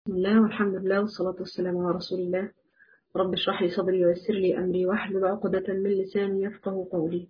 بسم الله والحمد لله والصلاة والسلام على رسول الله رب اشرح لي صدري ويسر لي أمري واحلل عقدة من لساني يفقه قولي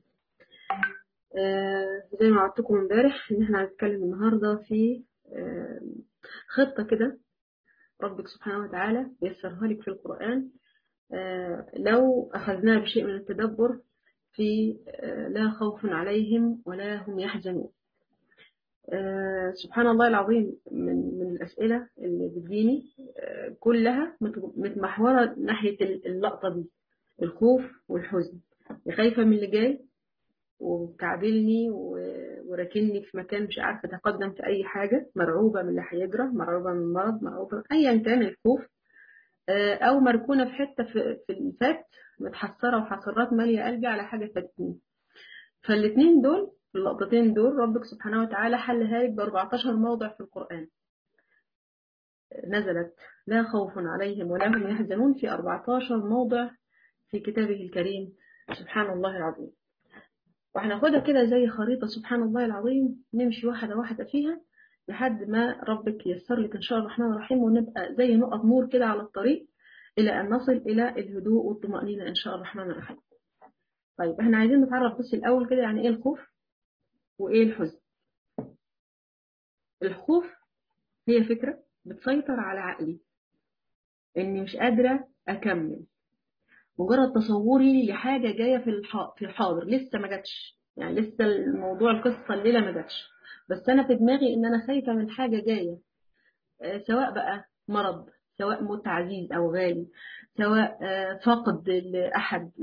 آه زي ما وعدتكم امبارح ان احنا هنتكلم النهاردة في آه خطة كده ربك سبحانه وتعالى يسرها لك في القرآن آه لو أخذناها بشيء من التدبر في آه لا خوف عليهم ولا هم يحزنون آه سبحان الله العظيم من من الأسئلة اللي بتجيني آه كلها متمحورة ناحية اللقطة دي الخوف والحزن خايفة من اللي جاي وكعبلني وراكني في مكان مش عارفة أتقدم في أي حاجة مرعوبة من اللي هيجرى مرعوبة من المرض مرعوبة أيا كان الخوف آه أو مركونة في حتة في الفات متحسرة وحسرات مالية قلبي على حاجة فاتتني فالاتنين دول اللقطتين دول ربك سبحانه وتعالى حلها ب 14 موضع في القرآن نزلت لا خوف عليهم ولا هم يحزنون في 14 موضع في كتابه الكريم سبحان الله العظيم وهناخدها كده زي خريطة سبحان الله العظيم نمشي واحدة واحدة فيها لحد ما ربك ييسر لك إن شاء الله الرحمن الرحيم ونبقى زي نقط نور كده على الطريق إلى أن نصل إلى الهدوء والطمأنينة إن شاء الله الرحمن الرحيم طيب احنا عايزين نتعرف بس الأول كده يعني إيه الخوف وإيه الحزن الخوف هي فكرة بتسيطر على عقلي إني مش قادرة أكمل مجرد تصوري لحاجة جاية في في الحاضر لسه ما جاتش يعني لسه الموضوع القصة الليلة ما جاتش بس أنا في دماغي إن أنا خايفة من حاجة جاية سواء بقى مرض سواء موت عزيز أو غالي سواء فقد لأحد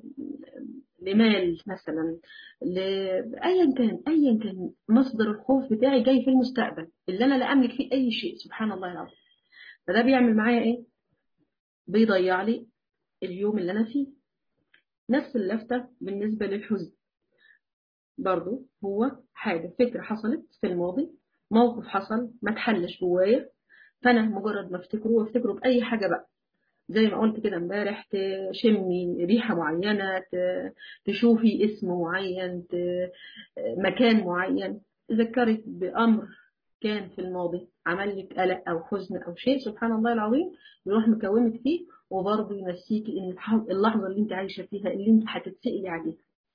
لمال مثلا ايا كان ايا كان مصدر الخوف بتاعي جاي في المستقبل اللي انا لا املك فيه اي شيء سبحان الله العظيم فده بيعمل معايا ايه بيضيع لي اليوم اللي انا فيه نفس اللفتة بالنسبة للحزن برضو هو حاجة فكرة حصلت في الماضي موقف حصل ما تحلش جوايا فانا مجرد ما افتكره وافتكره باي حاجة بقى زي ما قلت كده امبارح تشمي ريحة معينة تشوفي اسم معين مكان معين ذكرت بأمر كان في الماضي عمل لك قلق أو حزن أو شيء سبحان الله العظيم يروح مكومك فيه وبرضه ينسيكي إن اللحظة اللي أنت عايشة فيها اللي أنت هتتسألي عليها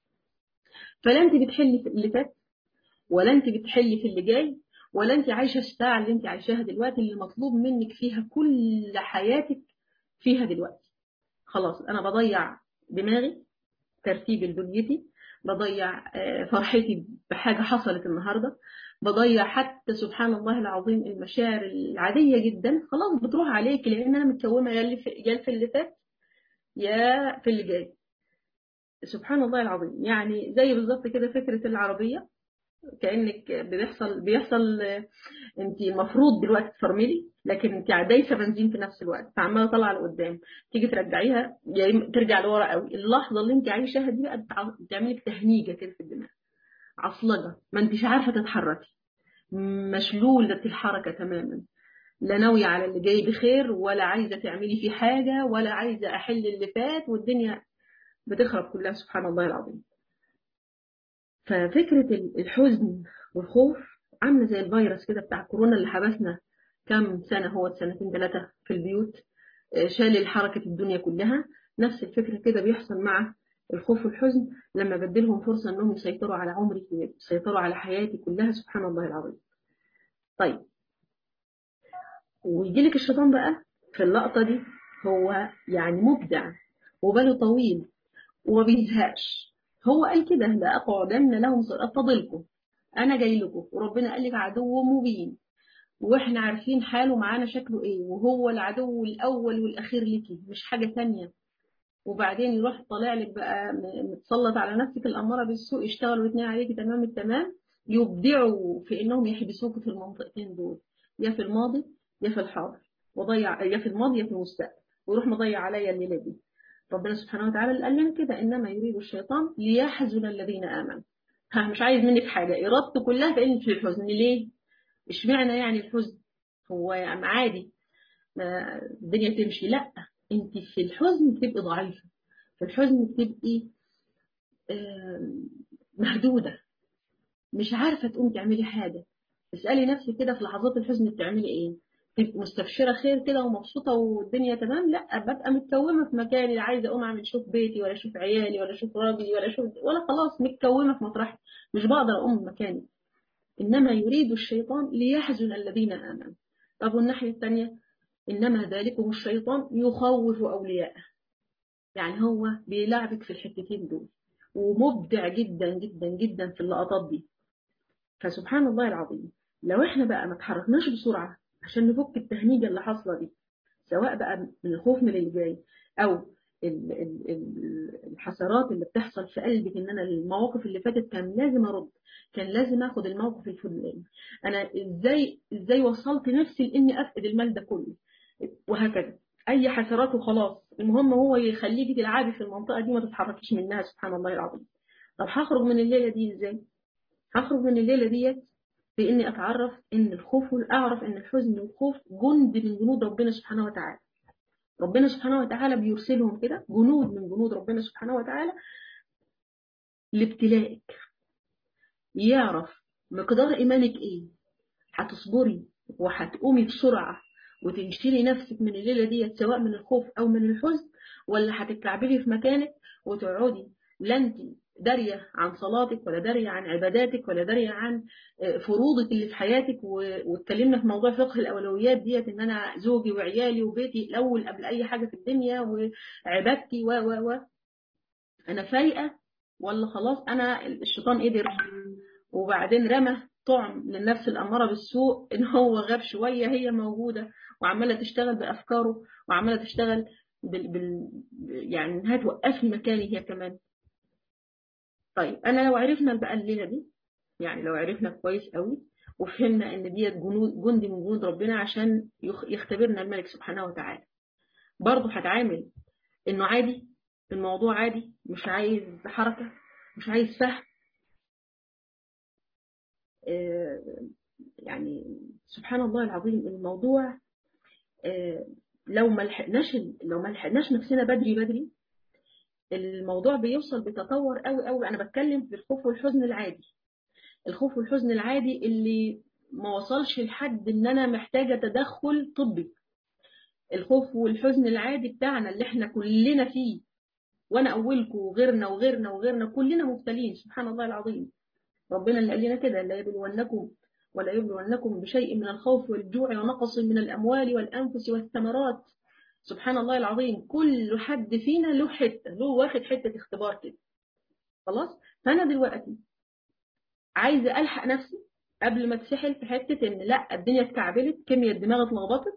فلا أنت بتحلي في اللي فات ولا أنت بتحلي في اللي جاي ولا أنت عايشة الساعة اللي أنت عايشاها دلوقتي اللي مطلوب منك فيها كل حياتك فيها دلوقتي خلاص انا بضيع دماغي ترتيب دنيتي بضيع فرحتي بحاجة حصلت النهاردة بضيع حتى سبحان الله العظيم المشاعر العادية جدا خلاص بتروح عليك لان انا متكومة يا في اللي فات يا في اللي جاي سبحان الله العظيم يعني زي بالظبط كده فكرة العربية كانك بيحصل بيحصل انت المفروض دلوقتي تفرملي لكن انت دايسه بنزين في نفس الوقت فعماله طالعه لقدام تيجي ترجعيها يا ترجع لورا قوي اللحظه اللي انت عايشاها دي بقى بتعمل لك تهنيجه كده في الدماغ عصلجه ما انتش عارفه تتحركي مشلوله الحركه تماما لا ناويه على اللي جاي بخير ولا عايزه تعملي فيه حاجه ولا عايزه احل اللي فات والدنيا بتخرب كلها سبحان الله العظيم ففكرة الحزن والخوف عاملة زي الفيروس كده بتاع كورونا اللي حبسنا كم سنة هو سنتين ثلاثة في البيوت شال حركة الدنيا كلها نفس الفكرة كده بيحصل مع الخوف والحزن لما بدلهم فرصة انهم يسيطروا على عمري يسيطروا على حياتي كلها سبحان الله العظيم طيب ويجي لك الشيطان بقى في اللقطة دي هو يعني مبدع وباله طويل وما بيزهقش هو قال كده لأقعدن لهم صراط فضلكم أنا جاي لكم وربنا قال لك عدو مبين وإحنا عارفين حاله معانا شكله إيه وهو العدو الأول والأخير ليكي مش حاجة تانية وبعدين يروح طالع لك بقى متسلط على نفسك الأمارة بالسوء يشتغلوا الاثنين عليكي تمام التمام يبدعوا في إنهم يحبسوك في المنطقتين دول يا في الماضي يا في الحاضر وضيع يا في الماضي يا في المستقبل ويروح مضيع عليا الليلة دي ربنا سبحانه وتعالى قال لنا كده إنما يريد الشيطان ليحزن الذين آمنوا ها مش عايز منك حاجة إرادته كلها في في الحزن ليه؟ اشمعنى يعني الحزن؟ هو يعني عادي ما الدنيا تمشي لا انت في الحزن بتبقي ضعيفة في الحزن بتبقي مهدودة مش عارفة تقوم تعملي حاجة اسألي نفسك كده في لحظات الحزن بتعملي ايه تبقى مستبشرة خير كده ومبسوطة والدنيا تمام لا ببقى متكومة في مكاني لا عايزة أقوم أعمل شوف بيتي ولا أشوف عيالي ولا أشوف راجلي ولا أشوف ولا خلاص متكومة في مطرحي مش بقدر أقوم من مكاني إنما يريد الشيطان ليحزن الذين آمنوا طب والناحية الثانية إنما ذلكم الشيطان يخوف أولياءه يعني هو بيلعبك في الحتتين دول ومبدع جدا جدا جدا في اللقطات دي فسبحان الله العظيم لو احنا بقى ما اتحركناش بسرعة عشان نفك التهنيجة اللي حاصلة دي سواء بقى من الخوف من اللي جاي او الحسرات اللي بتحصل في قلبك ان انا المواقف اللي فاتت كان لازم ارد كان لازم اخد الموقف الفلاني انا ازاي ازاي وصلت نفسي لاني افقد المال ده كله وهكذا اي حسرات وخلاص المهم هو يخليكي تلعبي في المنطقه دي ما تتحركيش منها سبحان الله العظيم طب هخرج من الليله دي ازاي هخرج من الليله ديت باني اتعرف ان الخوف اعرف ان الحزن والخوف جند من جنود ربنا سبحانه وتعالى ربنا سبحانه وتعالى بيرسلهم كده جنود من جنود ربنا سبحانه وتعالى لابتلائك يعرف مقدار ايمانك ايه هتصبري وهتقومي بسرعه وتنشري نفسك من الليله ديت سواء من الخوف او من الحزن ولا هتتكعبلي في مكانك وتقعدي لا انت دارية عن صلاتك ولا دارية عن عباداتك ولا دارية عن فروضك اللي في حياتك واتكلمنا في موضوع فقه الأولويات ديت إن أنا زوجي وعيالي وبيتي الأول قبل أي حاجة في الدنيا وعبادتي و و و أنا فايقة ولا خلاص أنا الشيطان قدر وبعدين رمى طعم للنفس الأمارة بالسوء إن هو غاب شوية هي موجودة وعمالة تشتغل بأفكاره وعمالة تشتغل بال, بال يعني إنها توقفني مكاني هي كمان طيب انا لو عرفنا بقى الليله دي يعني لو عرفنا كويس قوي وفهمنا ان ديت جندي من جنود ربنا عشان يختبرنا الملك سبحانه وتعالى برضه هتعامل انه عادي الموضوع عادي مش عايز حركه مش عايز فهم يعني سبحان الله العظيم الموضوع لو ما لحقناش لو ما لحقناش نفسنا بدري بدري الموضوع بيوصل بتطور قوي قوي انا بتكلم في الخوف والحزن العادي الخوف والحزن العادي اللي ما وصلش لحد ان انا محتاجه تدخل طبي الخوف والحزن العادي بتاعنا اللي احنا كلنا فيه وانا اولكم وغيرنا وغيرنا وغيرنا كلنا مبتلين سبحان الله العظيم ربنا اللي قال لنا كده لا يبلونكم ولا يبلونكم بشيء من الخوف والجوع ونقص من الاموال والانفس والثمرات سبحان الله العظيم كل حد فينا له حته له واخد حته اختبار كده خلاص فانا دلوقتي عايزه الحق نفسي قبل ما اتسحل في حته ان لا الدنيا اتكعبلت كيمياء الدماغ اتلخبطت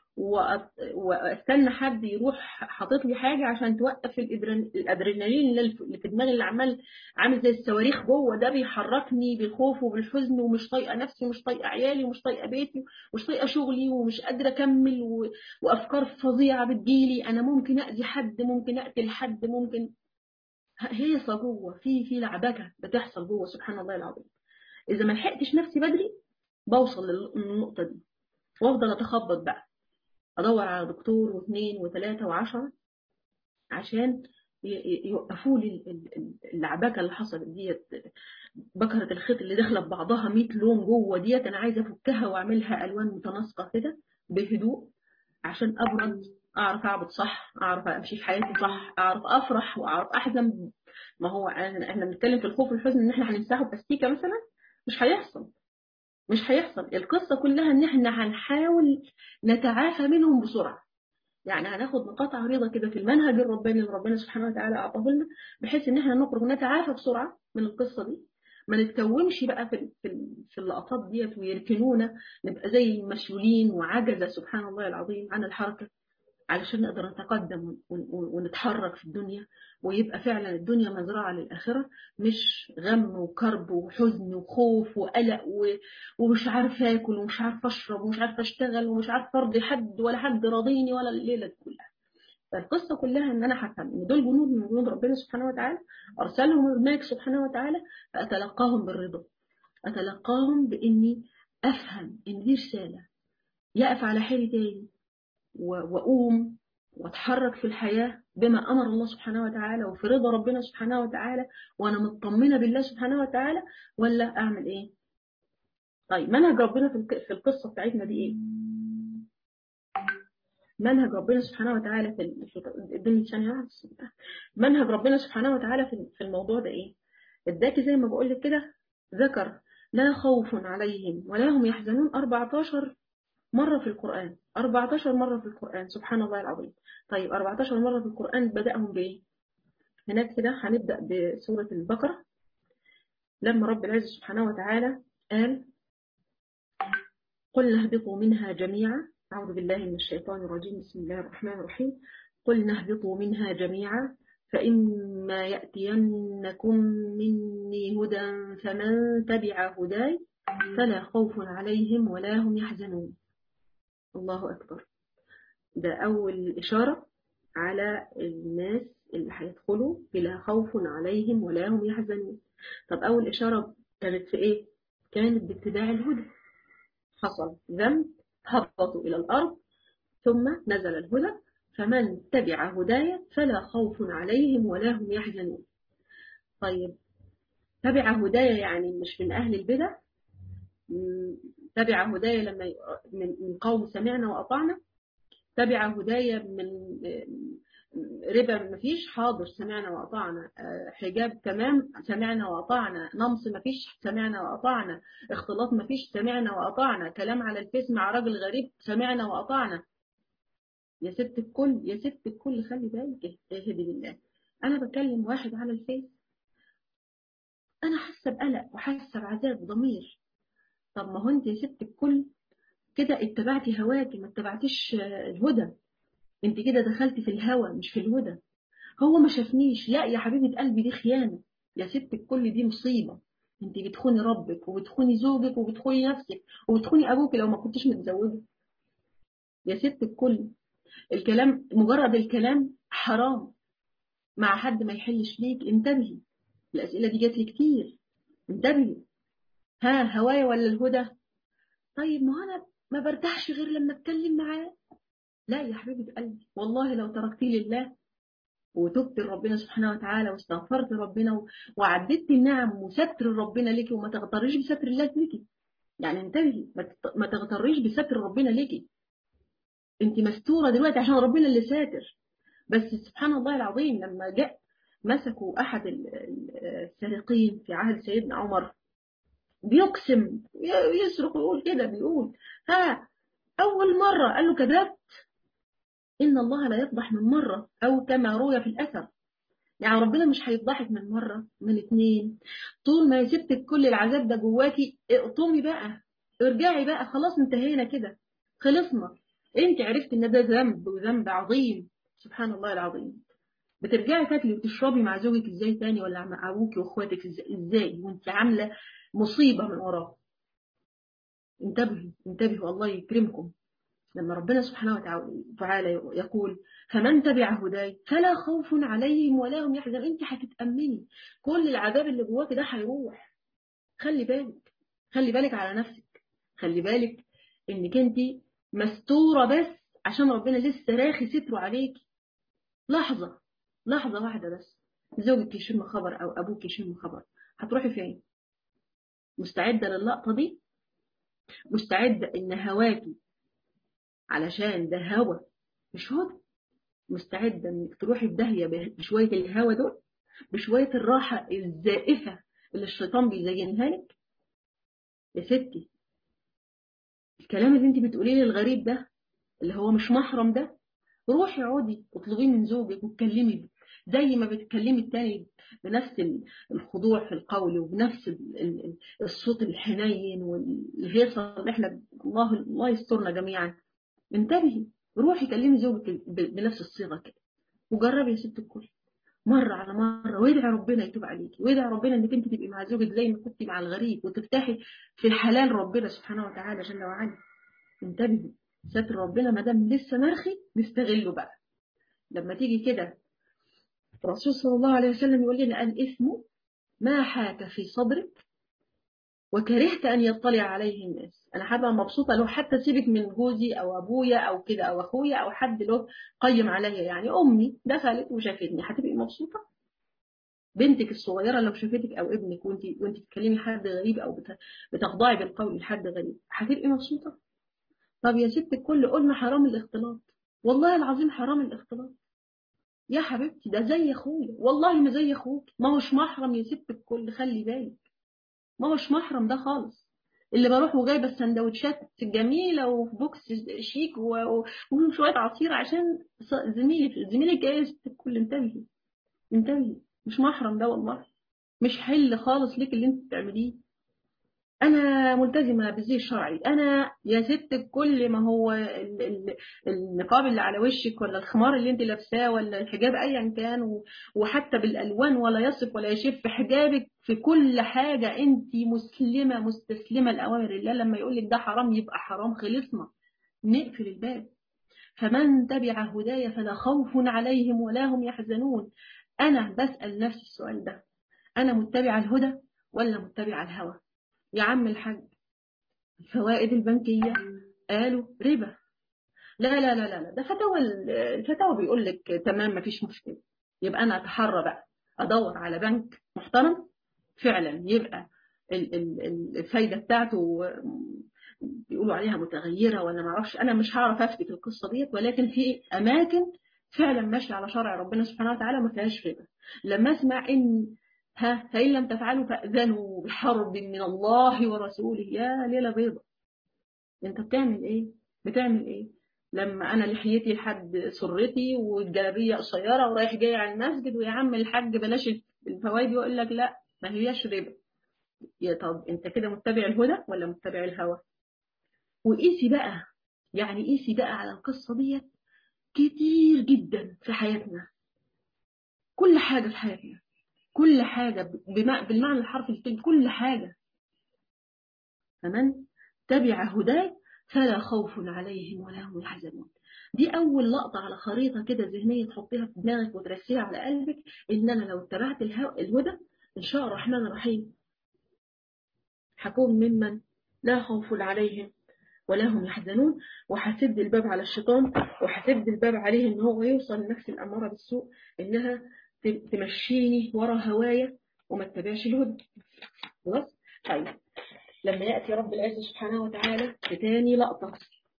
واستنى حد يروح حاطط لي حاجه عشان توقف الادرينالين اللي في دماغي اللي عمال عامل زي الصواريخ جوه ده بيحركني بالخوف وبالحزن ومش طايقه نفسي ومش طايقه عيالي ومش طايقه بيتي ومش طايقه شغلي ومش قادره اكمل و... وافكار فظيعه بتجيلي انا ممكن اذي حد ممكن اقتل حد ممكن هيصه جوه في في لعبكه بتحصل جوه سبحان الله العظيم اذا ما لحقتش نفسي بدري بوصل للنقطه دي وافضل اتخبط بقى ادور على دكتور واثنين وثلاثة وعشرة عشان يوقفوا لي اللعبكه اللي حصلت ديت بكره الخيط اللي داخله ببعضها 100 لون جوه ديت انا عايزه افكها واعملها الوان متناسقه كده بهدوء عشان ابرد اعرف اعبد صح اعرف امشي في حياتي صح اعرف افرح واعرف احزن ما هو احنا بنتكلم في الخوف والحزن ان احنا هنمسحه باستيكه مثلا مش هيحصل مش هيحصل القصة كلها ان احنا هنحاول نتعافى منهم بسرعة يعني هناخد نقاط عريضة كده في المنهج الرباني اللي ربنا سبحانه وتعالى أعطاه لنا بحيث ان احنا نخرج ونتعافى بسرعة من القصة دي ما نتكونش بقى في في في اللقطات ديت ويركنونا نبقى زي المشلولين وعجزة سبحان الله العظيم عن الحركة علشان نقدر نتقدم ونتحرك في الدنيا ويبقى فعلا الدنيا مزرعة للآخرة مش غم وكرب وحزن وخوف وقلق ومش عارفة آكل ومش عارفة أشرب ومش عارفة أشتغل ومش عارفة أرضي حد ولا حد راضيني ولا الليلة دي كلها فالقصة كلها إن أنا هفهم إن دول جنود من جنود ربنا سبحانه وتعالى أرسلهم الملك سبحانه وتعالى فأتلقاهم بالرضا أتلقاهم بإني أفهم إن دي رسالة يقف على حيلي تاني وأقوم واتحرك في الحياة بما أمر الله سبحانه وتعالى وفي رضا ربنا سبحانه وتعالى وأنا مطمنة بالله سبحانه وتعالى ولا أعمل إيه؟ طيب منهج ربنا في القصة بتاعتنا دي إيه؟ منهج ربنا سبحانه وتعالى في الدنيا ثانية منهج ربنا سبحانه وتعالى في الموضوع ده ايه اداكي زي ما بقول لك كده ذكر لا خوف عليهم ولا هم يحزنون 14 مرة في القرآن 14 مرة في القرآن سبحان الله العظيم طيب 14 مرة في القرآن بدأهم بإيه هناك كده هنبدأ بسورة البقرة لما رب العزة سبحانه وتعالى قال قل اهبطوا منها جميعا أعوذ بالله من الشيطان الرجيم بسم الله الرحمن الرحيم قل اهبطوا منها جميعا فإما يأتينكم مني هدى فمن تبع هداي فلا خوف عليهم ولا هم يحزنون الله أكبر ده أول إشارة على الناس اللي هيدخلوا بلا خوف عليهم ولا هم يحزنون طب أول إشارة كانت في إيه؟ كانت باتباع الهدى حصل ذنب هبطوا إلى الأرض ثم نزل الهدى فمن تبع هدايا فلا خوف عليهم ولا هم يحزنون طيب تبع هدايا يعني مش من أهل البدع تبع هدايا لما من قوم سمعنا وأطعنا تبع هدايا من ربا ما فيش حاضر سمعنا وأطعنا حجاب تمام سمعنا وأطعنا نمص ما فيش سمعنا وأطعنا اختلاط ما فيش سمعنا وأطعنا كلام على الفيس مع راجل غريب سمعنا وأطعنا يا ست الكل يا ست الكل خلي بالك اهدي بالله أنا بكلم واحد على الفيس أنا حاسة بقلق وحاسة بعذاب ضمير طب ما هو أنت يا ست الكل كده اتبعتي هواكي ما اتبعتيش الهدى انت كده دخلتي في الهوى مش في الهدى هو ما شافنيش لا يا حبيبة قلبي دي خيانة يا ست الكل دي مصيبة انت بتخوني ربك وبتخوني زوجك وبتخوني نفسك وبتخوني ابوك لو ما كنتش متزوجة يا ست الكل الكلام مجرد الكلام حرام مع حد ما يحلش ليك انتبهي الأسئلة دي جات لي كتير انتبهي ها هوايا ولا الهدى طيب ما انا ما برتاحش غير لما اتكلم معاه لا يا حبيبة قلبي والله لو تركتي لله وتبت لربنا سبحانه وتعالى واستغفرت ربنا وعددت النعم وستر ربنا لك وما تغتريش بستر الله لك يعني انتبهي ما تغتريش بستر ربنا لك انت مستورة دلوقتي عشان ربنا اللي ساتر بس سبحان الله العظيم لما جاء مسكوا أحد السارقين في عهد سيدنا عمر بيقسم يسرق ويقول كده بيقول ها أول مرة قال له كذبت إن الله لا يفضح من مرة أو كما روي في الأثر يعني ربنا مش هيفضحك من مرة من اتنين طول ما يسبتك كل العذاب ده جواكي اقطمي بقى ارجعي بقى خلاص انتهينا كده خلصنا انت عرفت ان ده ذنب وذنب عظيم سبحان الله العظيم بترجعي تاكلي وتشربي مع زوجك ازاي تاني ولا مع ابوكي واخواتك ازاي وانت عامله مصيبه من وراه انتبهوا انتبهوا الله يكرمكم لما ربنا سبحانه وتعالى يقول فمن تبع هداي فلا خوف عليهم ولا هم يحزنون انت هتتامني كل العذاب اللي جواك ده هيروح خلي بالك خلي بالك على نفسك خلي بالك انك انت مستوره بس عشان ربنا لسه راخي ستره عليك لحظه لحظه واحده بس زوجك يشم خبر او ابوك يشم خبر هتروحي فين مستعده للقطه دي مستعده ان هواكي علشان ده هوا مش هدى مستعدة انك تروحي في داهية بشوية الهوا دول بشوية الراحة الزائفة اللي الشيطان بيزينها لك يا ستي الكلام اللي انت بتقوليه للغريب ده اللي هو مش محرم ده روحي اقعدي اطلبيه من زوجك واتكلمي زي ما بتتكلمي التاني بنفس الخضوع في القول وبنفس الصوت الحنين والهيصة اللي احنا الله الله يسترنا جميعا انتبهي روحي كلمي زوجك بنفس الصيغه كده وجربي يا ست الكل مرة على مرة وادعي ربنا يتوب عليكي وادعي ربنا انك انت تبقي مع زوجك زي ما كنتي مع الغريب وتفتحي في الحلال ربنا سبحانه وتعالى جل وعلا انتبهي ستر ربنا ما دام لسه مرخي نستغله بقى لما تيجي كده الرسول صلى الله عليه وسلم يقول لنا الإثم ما حاك في صدرك وكرهت أن يطلع عليه الناس أنا هبقى مبسوطة لو حتى سيبك من جوزي أو أبويا أو كده أو أخويا أو حد له قيم عليا يعني أمي دخلت وشافتني هتبقي مبسوطة بنتك الصغيرة لو شافتك أو ابنك وأنت وأنت بتكلمي حد غريب أو بتخضعي بالقول لحد غريب هتبقي مبسوطة طب يا ست الكل قلنا حرام الاختلاط والله العظيم حرام الاختلاط يا حبيبتي ده زي اخويا والله ما زي اخوك ما هوش محرم يا ست الكل خلي بالك ما هوش محرم ده خالص اللي بروح وجايبه السندوتشات جميله وفي بوكس شيك وشويه عصير عشان زميلي زميلك جاي ست الكل انتبهي انتبهي مش محرم ده والله مش حل خالص ليك اللي انت بتعمليه انا ملتزمه بالزي الشرعي انا يا ست الكل ما هو النقاب اللي على وشك ولا الخمار اللي انت لابساه ولا الحجاب ايا كان وحتى بالالوان ولا يصف ولا يشف حجابك في كل حاجه انت مسلمه مستسلمه لاوامر الله لما يقول لك ده حرام يبقى حرام خلصنا نقفل الباب فمن تبع هدايا فلا خوف عليهم ولا هم يحزنون انا بسال نفسي السؤال ده انا متبع الهدى ولا متبع الهوى يا عم الحاج الفوائد البنكية قالوا ربا لا لا لا لا ده فتاوى الفتاوى بيقول لك تمام مفيش مشكلة يبقى أنا أتحرى بقى أدور على بنك محترم فعلا يبقى الفايدة بتاعته بيقولوا عليها متغيرة ولا ما اعرفش أنا مش هعرف أفتي في القصة ديت ولكن في أماكن فعلا ماشية على شرع ربنا سبحانه وتعالى ما فيهاش ربا لما أسمع إن ها فإن لم تفعلوا فأذنوا بحرب من الله ورسوله يا ليلة بيضة انت بتعمل ايه بتعمل ايه لما انا لحيتي لحد سرتي والجلابيه قصيره ورايح جاي على المسجد ويا عم الحاج بلاش الفوائد يقول لك لا ما هياش ربا يا طب انت كده متبع الهدى ولا متبع الهوى وقيسي بقى يعني قيسي بقى على القصه ديت كتير جدا في حياتنا كل حاجه في حياتنا كل حاجة بالمعنى الحرفي الكلمة كل حاجة فمن تبع هداي فلا خوف عليهم ولا هم يحزنون دي أول لقطة على خريطة كده ذهنية تحطيها في دماغك وترسيها على قلبك إن أنا لو اتبعت الهدى إن شاء الرحمن الرحيم هكون ممن لا خوف عليهم ولا هم يحزنون وهسد الباب على الشيطان وهسد الباب عليه إن هو يوصل لنفس الأمارة بالسوء إنها تمشيني ورا هوايا وما اتبعش الهدى خلاص طيب لما يأتي رب العزة سبحانه وتعالى في تاني لقطة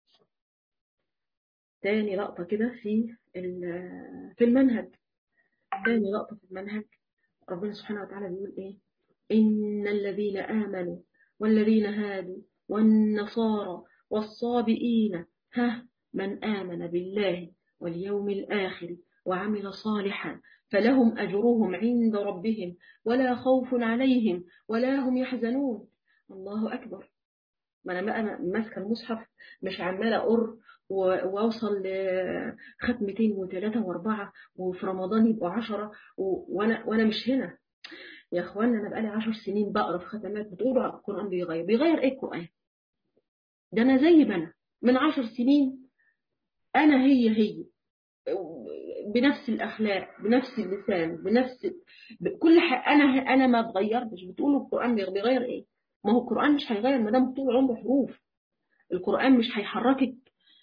تاني لقطة كده في في المنهج تاني لقطة في المنهج ربنا سبحانه وتعالى بيقول ايه إن الذين آمنوا والذين هادوا والنصارى والصابئين ها من آمن بالله واليوم الآخر وعمل صالحا فلهم أجرهم عند ربهم ولا خوف عليهم ولا هم يحزنون الله أكبر ما أنا بقى ماسكة المصحف مش عمالة أقر واوصل لختمتين وثلاثة واربعة وفي رمضان يبقوا عشرة وانا وانا مش هنا يا اخوانا انا بقالي عشر سنين بقرا في ختمات بتقولوا القران بيغير بيغير ايه القران ده انا زي ما انا من عشر سنين انا هي هي بنفس الاخلاق بنفس اللسان بنفس كل حاجه انا انا ما اتغيرتش بتقولوا القران بيغير ايه ما هو القران مش هيغير ما دام طول عمره حروف القران مش هيحركك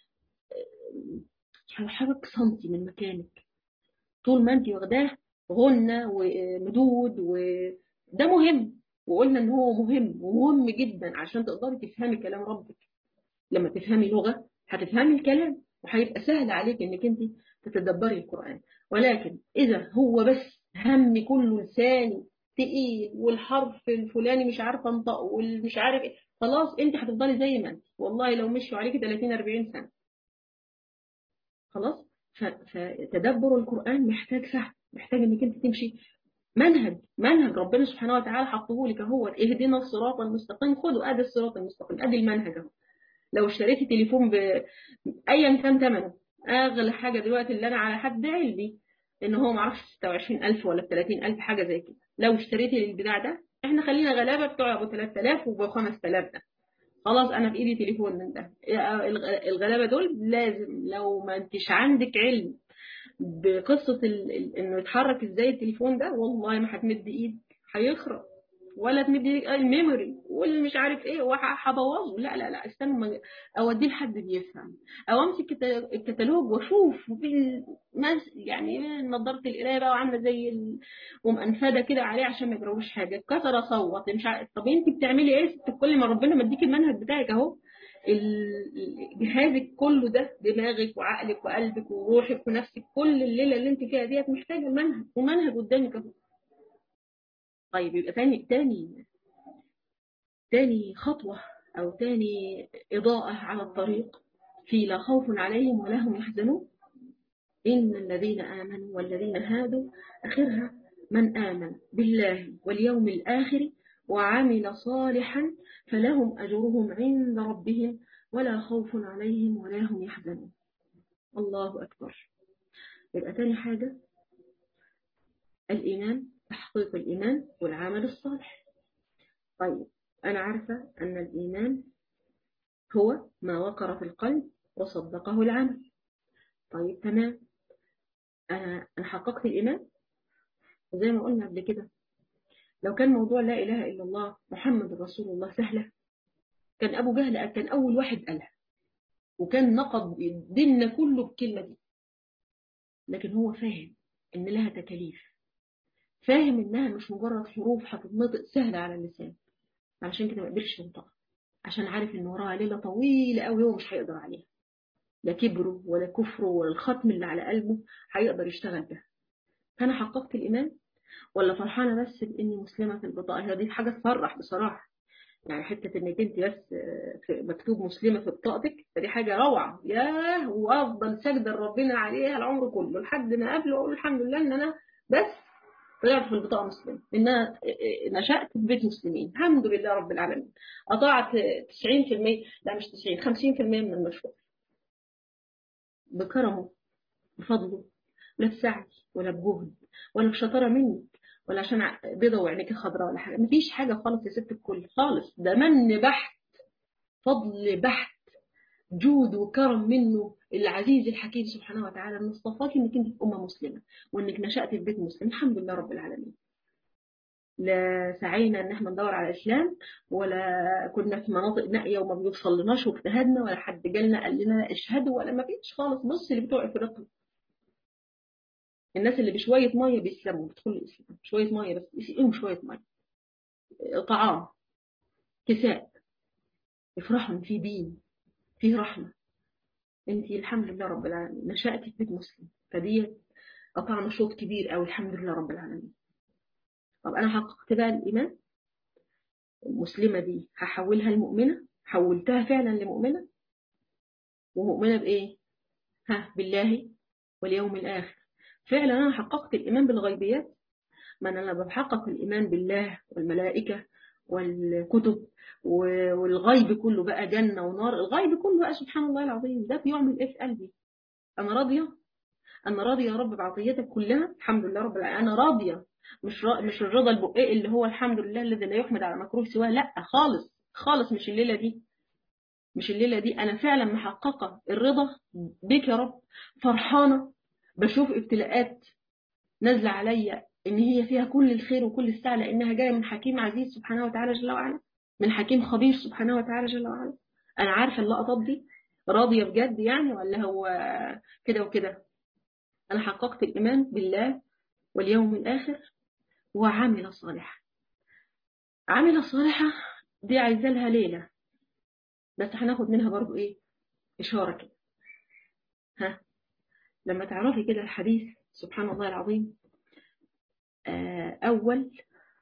مش هيحرك سنتي من مكانك طول ما انت واخداه غنى ومدود وده مهم وقلنا ان هو مهم ومهم جدا عشان تقدري تفهمي كلام ربك لما تفهمي لغه هتفهمي الكلام وهيبقى سهل عليك انك انت تتدبري القرآن ولكن إذا هو بس هم كله لساني تقيل والحرف الفلاني مش عارفه انطقه والمش عارف ايه خلاص انت هتفضلي زي ما انت والله لو مشوا عليكي 30 40 سنه خلاص فتدبر القرآن محتاج فهم محتاج انك انت تمشي منهج منهج ربنا سبحانه وتعالى حطه لك اهو اهدنا الصراط المستقيم خدوا ادي الصراط المستقيم ادي المنهج اهو لو اشتريتي تليفون بايا كان ثمنه اغلى حاجه دلوقتي اللي انا على حد علمي ان هو معرفش 26000 ولا 30000 حاجه زي كده لو اشتريتي البتاع ده احنا خلينا غلابه بتوع ابو 3000 وابو 5000 ده خلاص انا في ايدي تليفون من ده الغلابه دول لازم لو ما انتش عندك علم بقصه انه يتحرك ازاي التليفون ده والله ما هتمد ايدك هيخرب ولا تمد ايدك الميموري واللي مش عارف ايه وهبوظه لا لا لا استنى اوديه لحد بيفهم او امسك الكتالوج واشوف وفي ناس يعني نظاره القرايه بقى وعامله زي ال... ومنفده كده عليه عشان ما يجراوش حاجه كسر اصوت مش عارف طب انت بتعملي ايه ست كل ما ربنا مديك المنهج بتاعك اهو جهازك كله ده دماغك وعقلك وقلبك وروحك ونفسك كل الليله اللي انت فيها ديت محتاجه منهج ومنهج قدامك اهو طيب يبقى تاني تاني تاني خطوه او تاني اضاءه على الطريق في لا خوف عليهم ولا هم يحزنون إن الذين آمنوا والذين هادوا آخرها من آمن بالله واليوم الآخر وعمل صالحا فلهم أجرهم عند ربهم ولا خوف عليهم ولا هم يحزنون الله أكبر يبقى تاني حاجة الإيمان تحقيق الإيمان والعمل الصالح طيب أنا عارفة أن الإيمان هو ما وقر في القلب وصدقه العمل طيب تمام أنا أنا حققت الإيمان زي ما قلنا قبل كده لو كان موضوع لا إله إلا الله محمد رسول الله سهلة كان أبو جهل كان أول واحد قالها وكان نقض ديننا كله بالكلمة دي لكن هو فاهم إن لها تكاليف فاهم إنها مش مجرد حروف هتتنطق سهلة على اللسان علشان كده ما قدرش ينطقها عشان عارف إن وراها ليلة طويلة قوي هو مش هيقدر عليها لا كبره ولا كفره ولا الختم اللي على قلبه هيقدر يشتغل بها فأنا حققت الإيمان ولا فرحانة بس بإني مسلمة في البطاقة هي دي حاجة تفرح بصراحة يعني حتة إنك أنت بس مكتوب مسلمة في بطاقتك فدي حاجة روعة ياه وأفضل سجدة لربنا عليها العمر كله لحد ما قبله أقول الحمد لله إن أنا بس طلعت في البطاقة مسلمة إن أنا نشأت في بيت مسلمين الحمد لله رب العالمين قطعت 90% لا مش 90 50% من المشروع بكرمه بفضله لا بسعي ولا بجهد ولا بشطارة مني ولا عشان بيضة وعينيك خضراء ولا حاجة مفيش حاجة خالص يا ست الكل خالص ده من بحت فضل بحت جود وكرم منه العزيز الحكيم سبحانه وتعالى ان اصطفاك انك انت في امه مسلمه وانك نشات في بيت مسلم الحمد لله رب العالمين لا سعينا ان احنا ندور على الاسلام ولا كنا في مناطق نائيه وما بيوصل لناش واجتهدنا ولا حد جالنا قال لنا اشهدوا ولا ما فيش خالص بص اللي بتوع افريقيا الناس اللي بشويه ميه بيسلموا بيدخلوا الاسلام شويه ميه بس يسقيهم شويه ميه طعام كساء يفرحوا في دين فيه رحمه انت الحمد لله رب العالمين نشأتي في بيت مسلم فدي قطعنا شوط كبير قوي الحمد لله رب العالمين طب انا حققت بقى الايمان المسلمه دي هحولها لمؤمنه حولتها فعلا لمؤمنه ومؤمنه بايه ها بالله واليوم الاخر فعلا انا حققت الايمان بالغيبيات ما انا لما بحقق الايمان بالله والملائكه والكتب والغيب كله بقى جنة ونار الغيب كله بقى سبحان الله العظيم ده بيعمل ايه في قلبي انا راضية انا راضية يا رب بعطيتك كلها الحمد لله رب العالمين انا راضية مش را... مش الرضا البقاء اللي هو الحمد لله الذي لا يحمد على مكروه سواه لا خالص خالص مش الليلة دي مش الليلة دي انا فعلا محققة الرضا بك يا رب فرحانة بشوف ابتلاءات نازلة عليا ان هي فيها كل الخير وكل السعة لانها جاية من حكيم عزيز سبحانه وتعالى جل وعلا من حكيم خبير سبحانه وتعالى جل وعلا انا عارفة اللقطات دي راضية بجد يعني ولا هو كده وكده انا حققت الايمان بالله واليوم الاخر وعمل صالحا عمل صالحا دي عايزة لها ليلة بس هناخد منها برضو ايه اشارة كده ها لما تعرفي كده الحديث سبحان الله العظيم أول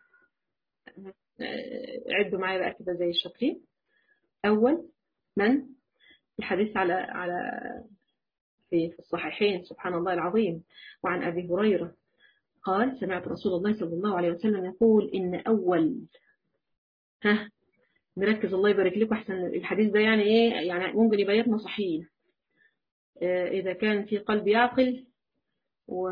عدوا معايا بقى كده زي الشاطرين أول من الحديث على على في في الصحيحين سبحان الله العظيم وعن أبي هريرة قال سمعت رسول الله صلى الله عليه وسلم يقول إن أول ها نركز الله يبارك لكم أحسن الحديث ده يعني إيه يعني ممكن يبيتنا صحيح إذا كان في قلب يعقل و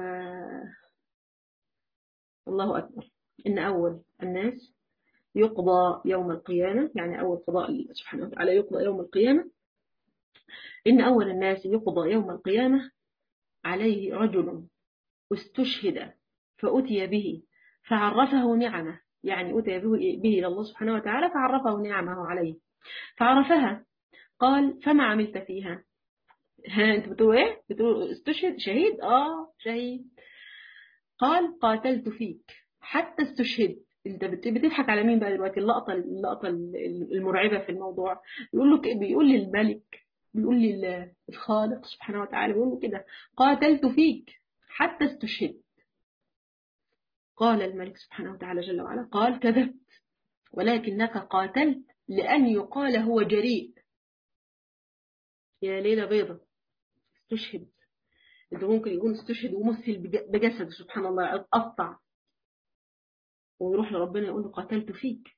الله أكبر إن أول الناس يقضى يوم القيامة يعني أول قضاء سبحانه وتعالى يقضى يوم القيامة إن أول الناس يقضى يوم القيامة عليه رجل استشهد فأتي به فعرفه نعمه يعني أتي به إلى الله سبحانه وتعالى فعرفه نعمه عليه فعرفها قال فما عملت فيها ها انت بتقول ايه بتقول استشهد شهيد اه شهيد قال قاتلت فيك حتى استشهد انت بتضحك على مين بقى دلوقتي اللقطه اللقطه المرعبه في الموضوع يقول له بيقول للملك بيقول لي الخالق سبحانه وتعالى بيقول له كده قاتلت فيك حتى استشهدت قال الملك سبحانه وتعالى جل وعلا قال كذبت ولكنك قاتلت لأن يقال هو جريء يا ليلة بيضة استشهد انت ممكن يكون استشهد ومثل بجسده سبحان الله اتقطع ويروح لربنا يقول له قتلت فيك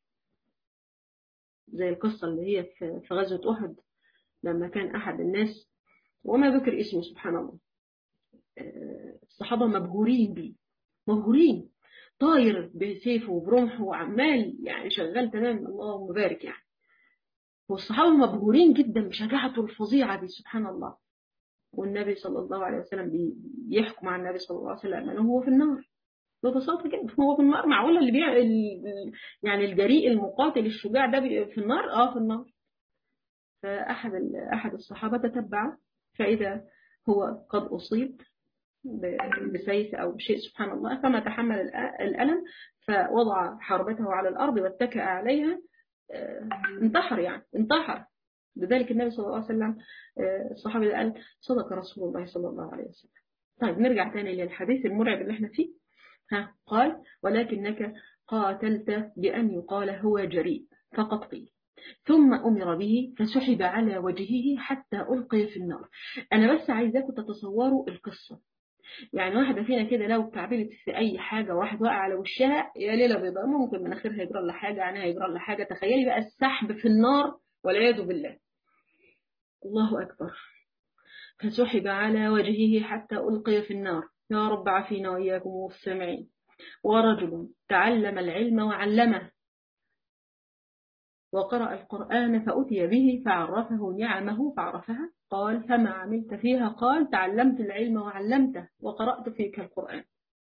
زي القصة اللي هي في غزوة أحد لما كان أحد الناس وما ذكر اسمه سبحان الله الصحابة مبهورين بيه مبهورين طاير بسيفه وبرمحه وعمال يعني شغال تمام اللهم بارك يعني والصحابة مبهورين جدا بشجاعته الفظيعة دي سبحان الله والنبي صلى الله عليه وسلم بيحكم مع النبي صلى الله عليه وسلم أنه هو في النار ببساطة كده هو في النار معقولة اللي بيع يعني الجريء المقاتل الشجاع ده في النار اه في النار فأحد أحد الصحابة تتبع فإذا هو قد أصيب بسيف أو بشيء سبحان الله فما تحمل الألم فوضع حربته على الأرض واتكأ عليها انتحر يعني انتحر لذلك النبي صلى الله عليه وسلم الصحابي قال صدق رسول الله صلى الله عليه وسلم طيب نرجع تاني للحديث المرعب اللي احنا فيه ها قال ولكنك قاتلت بأن يقال هو جريء فقط قيل ثم أمر به فسحب على وجهه حتى ألقي في النار أنا بس عايزاكم تتصوروا القصة يعني واحدة فينا كده لو تعبلت في أي حاجة واحد وقع على وشها يا ليلة بيضاء ممكن مناخيرها يجرى لها حاجة عينها يجرى لها حاجة تخيلي بقى السحب في النار والعياذ بالله الله أكبر فسحب على وجهه حتى ألقي في النار يا رب عافينا وإياكم والسامعين ورجل تعلم العلم وعلمه وقرأ القرآن فأتي به فعرفه نعمه فعرفها قال فما عملت فيها قال تعلمت العلم وعلمته وقرأت فيك القرآن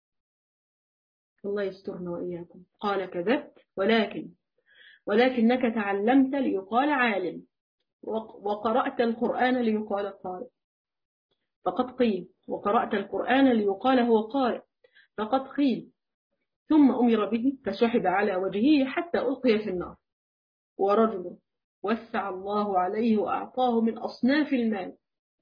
الله يسترنا وإياكم قال كذبت ولكن ولكنك تعلمت ليقال عالم وقرأت القرآن ليقال قارئ فقد قيل وقرأت القرآن ليقال هو قارئ فقد قيل ثم أمر به فسحب على وجهه حتى ألقي في النار ورجل وسع الله عليه وأعطاه من أصناف المال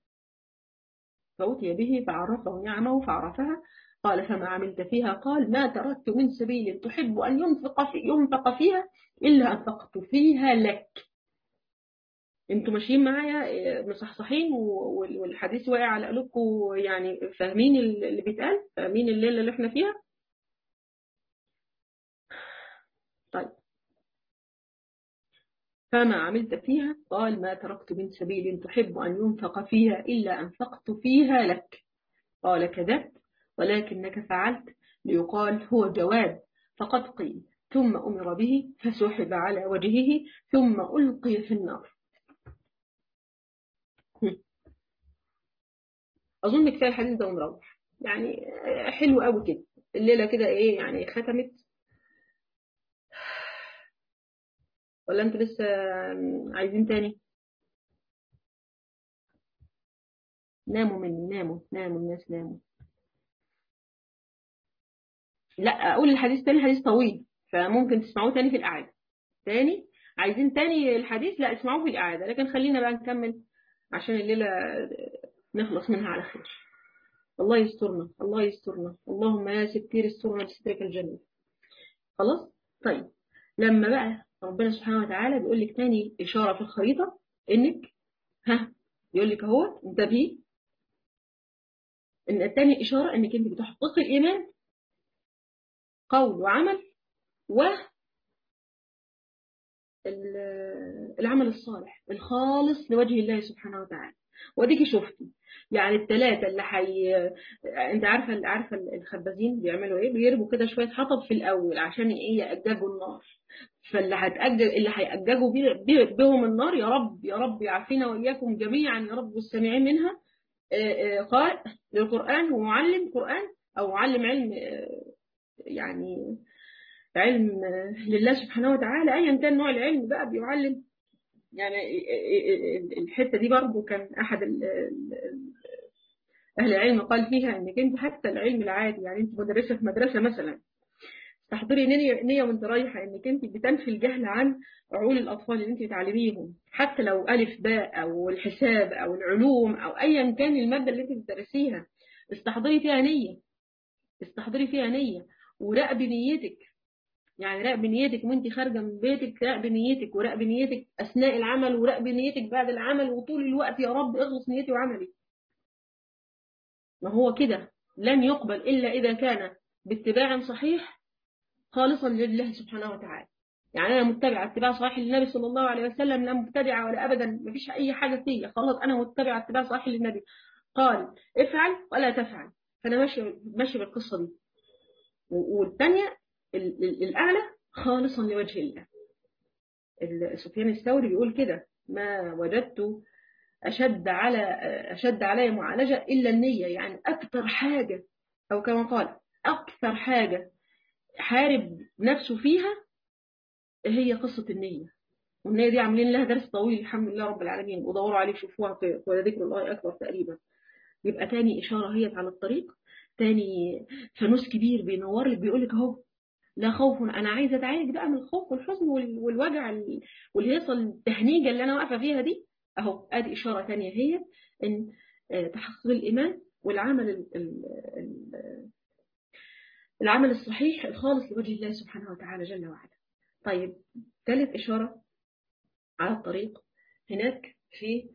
فأتي به فعرفه نعمه فعرفها قال فما عملت فيها قال ما تركت من سبيل تحب أن ينفق, في ينفق فيها إلا أنفقت فيها لك انتوا ماشيين معايا مصحصحين والحديث واقع على قلوبكم يعني فاهمين اللي بيتقال فاهمين الليلة اللي احنا فيها طيب فما عملت فيها قال ما تركت من سبيل تحب أن ينفق فيها إلا أنفقت فيها لك قال كذبت ولكنك فعلت ليقال هو جواد فقد قيل ثم أمر به فسحب على وجهه ثم ألقي في النار أظن كفاية الحديث ده ونروح يعني حلو قوي كده الليلة كده إيه يعني ختمت ولا انتوا لسه عايزين تاني ناموا مني ناموا ناموا الناس ناموا لا اقول الحديث تاني حديث طويل فممكن تسمعوه تاني في القعده تاني عايزين تاني الحديث لا اسمعوه في القعده لكن خلينا بقى نكمل عشان الليله نخلص منها على خير الله يسترنا الله يسترنا اللهم يا ستير استرنا بسترك الجنة خلاص طيب لما بقى ربنا سبحانه وتعالى بيقول لك تاني إشارة في الخريطة إنك ها يقول لك اهو انتبهي إن التاني إشارة إنك أنت بتحققي الإيمان قول وعمل و العمل الصالح الخالص لوجه الله سبحانه وتعالى وديكي شفتي يعني الثلاثة اللي حي انت عارفة عارفة الخبازين بيعملوا ايه بيرموا كده شوية حطب في الاول عشان ايه يأججوا النار فاللي هتأجج اللي هيأججوا بهم النار يا رب يا رب يعافينا واياكم جميعا يا رب والسامعين منها قارئ للقرآن ومعلم قرآن او معلم علم يعني علم لله سبحانه وتعالى ايا كان نوع العلم بقى بيعلم يعني الحتة دي برضو كان أحد أهل العلم قال فيها إنك أنت حتى العلم العادي يعني أنت مدرسة في مدرسة مثلا استحضري نية نية وانت رايحة انك انت بتنفي الجهل عن عقول الاطفال اللي انت بتعلميهم حتى لو الف باء او الحساب او العلوم او ايا كان المادة اللي انت بتدرسيها استحضري فيها نية استحضري فيها نية وراقبي نيتك يعني راقبي نيتك وانت خارجة من بيتك راقبي نيتك وراقبي نيتك اثناء العمل وراقبي نيتك بعد العمل وطول الوقت يا رب اخلص نيتي وعملي ما هو كده لن يقبل الا اذا كان باتباع صحيح خالصا لله سبحانه وتعالى يعني انا متبعه اتباع صحيح للنبي صلى الله عليه وسلم لا مبتدعه ولا ابدا ما فيش اي حاجه فيا خلاص انا متبعه اتباع صحيح للنبي قال افعل ولا تفعل فانا ماشي ماشي بالقصه دي والثانيه الاعلى خالصا لوجه الله سفيان الثوري بيقول كده ما وجدت أشد على أشد علي معالجة إلا النية يعني أكثر حاجة أو كما قال أكثر حاجة حارب نفسه فيها هي قصة النية والنية دي عاملين لها درس طويل الحمد لله رب العالمين ودوروا عليه شوفوها في ذكر الله أكبر تقريبا يبقى تاني إشارة هي على الطريق تاني فانوس كبير بينور لك بيقول لك أهو لا خوف أنا عايزة أتعالج بقى من الخوف والحزن والوجع والهيصة التهنيجة اللي أنا واقفة فيها دي أهو أدي إشارة تانية هي إن تحقق الإيمان والعمل العمل الصحيح الخالص لوجه الله سبحانه وتعالى جل وعلا طيب ثالث إشارة على الطريق هناك في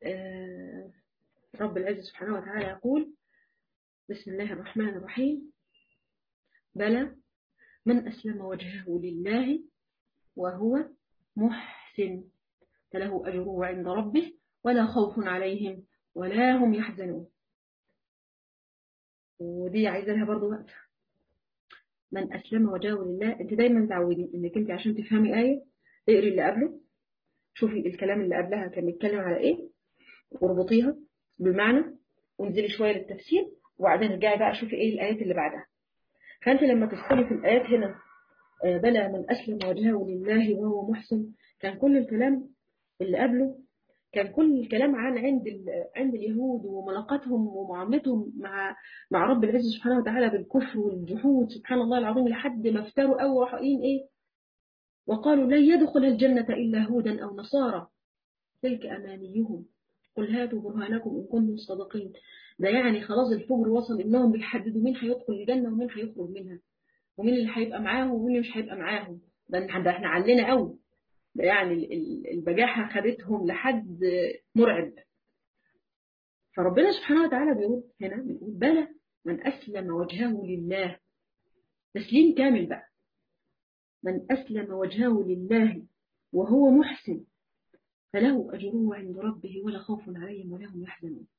رب العزة سبحانه وتعالى يقول بسم الله الرحمن الرحيم بلى من أسلم وجهه لله وهو محسن فله أجره عند ربه ولا خوف عليهم ولا هم يحزنون ودي عايزة لها برضو وقت من أسلم وجهه لله أنت دايما تعودي إنك أنت عشان تفهمي آية اقري اللي قبله شوفي الكلام اللي قبلها كان بيتكلم على إيه واربطيها بالمعنى وانزلي شوية للتفسير وبعدين ارجعي بقى شوفي إيه الآيات اللي بعدها فأنت لما تدخلي في الآيات هنا بلى من أسلم وجهه لله وهو محسن كان كل الكلام اللي قبله كان كل الكلام عن عند عند اليهود وملاقاتهم ومعاملتهم مع مع رب العزة سبحانه وتعالى بالكفر والجحود سبحان الله العظيم لحد ما افتروا أو رايحين إيه وقالوا لن يدخل الجنة إلا هودا أو نصارى تلك أمانيهم قل هاتوا برهانكم إن كنتم صادقين ده يعني خلاص الفجر وصل إنهم بيحددوا مين هيدخل الجنة ومين هيخرج منها ومين اللي هيبقى معاهم ومين اللي مش هيبقى معاهم ده احنا علينا قوي ده يعني البجاحة خدتهم لحد مرعب فربنا سبحانه وتعالى بيقول هنا بيقول بلى من أسلم وجهه لله تسليم كامل بقى من أسلم وجهه لله وهو محسن فله أجره عند ربه ولا خوف عليهم ولا هم يحزنون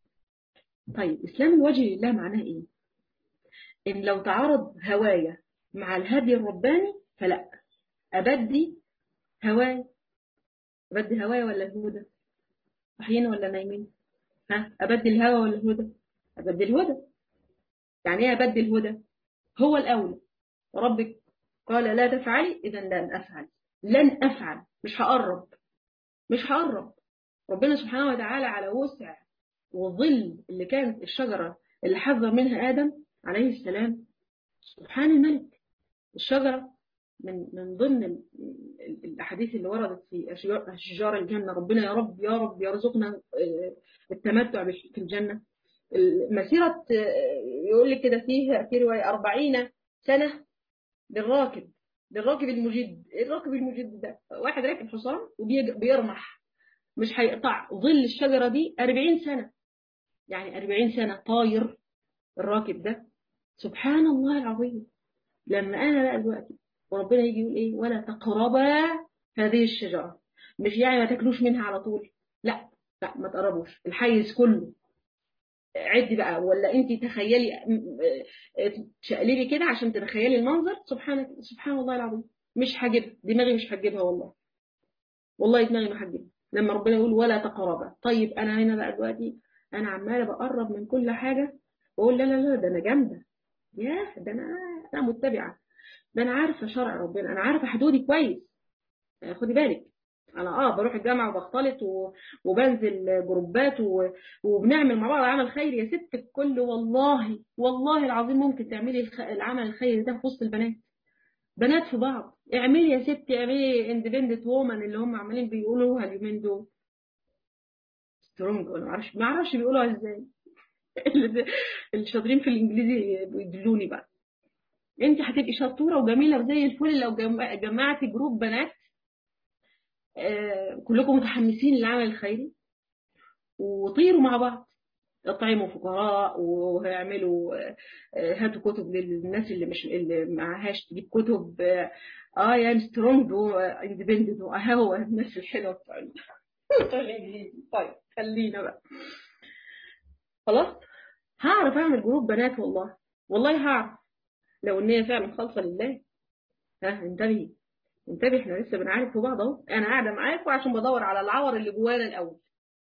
طيب إسلام الوجه لله معناه إيه إن لو تعارض هوايا مع الهدي الرباني فلا أبدي هواي أبدي هواي ولا الهدى صحيين ولا نايمين ها أبدي الهوى ولا الهدى أبدي الهدى يعني إيه أبدي الهدى هو الأولى ربك قال لا تفعلي إذا لن أفعل لن أفعل مش هقرب مش هقرب ربنا سبحانه وتعالى على وسع وظل اللي كانت الشجرة اللي حذر منها آدم عليه السلام سبحان الملك الشجرة من من ضمن الأحاديث اللي وردت في أشجار الجنة ربنا يا رب يا رب يرزقنا التمتع في الجنة مسيرة يقول لك كده فيه في رواية 40 سنة للراكب للراكب المجد الراكب المجد ده واحد راكب حصان وبيرمح مش هيقطع ظل الشجرة دي 40 سنة يعني 40 سنة طاير الراكب ده سبحان الله العظيم لما أنا بقى دلوقتي وربنا يجي يقول إيه ولا تقربا هذه الشجرة مش يعني ما تاكلوش منها على طول لا لا ما تقربوش الحيز كله عدي بقى ولا انت تخيلي تشقلبي كده عشان تتخيلي المنظر سبحان سبحان الله العظيم مش هجيبها دماغي مش هتجيبها والله والله دماغي ما هتجيبها لما ربنا يقول ولا تقربا طيب انا هنا بقى دلوقتي انا عماله بقرب من كل حاجه واقول لا لا لا ده انا جامده ياه ده انا انا متبعه ده انا عارفه شرع ربنا انا عارفه حدودي كويس خدي بالك انا اه بروح الجامعه وبختلط و... وبنزل جروبات و... وبنعمل مع بعض عمل خيري يا ست الكل والله والله العظيم ممكن تعملي الخ... العمل الخيري ده في وسط البنات بنات في بعض اعملي يا ستي اعملي اندبندنت وومن اللي هم عمالين بيقولوها اليومين دول سترونج ولا معرفش ما اعرفش بيقولوها ازاي الشاطرين في الانجليزي بيدلوني بقى انت هتبقي شطوره وجميله وزي الفل لو جمعتي جروب بنات آه كلكم متحمسين للعمل الخيري وطيروا مع بعض اطعموا فقراء وهيعملوا هاتوا كتب للناس اللي مش اللي معهاش تجيب كتب اه يا سترونج واندبندنت هو الناس الحلوه بتوع الانجليزي طيب خلينا بقى خلاص هعرف اعمل جروب بنات والله والله هعرف لو ان هي فعلا خالصه لله ها انتبهي انتبهي احنا لسه بنعارف في بعض اهو انا قاعده معاكم عشان بدور على العور اللي جوانا الاول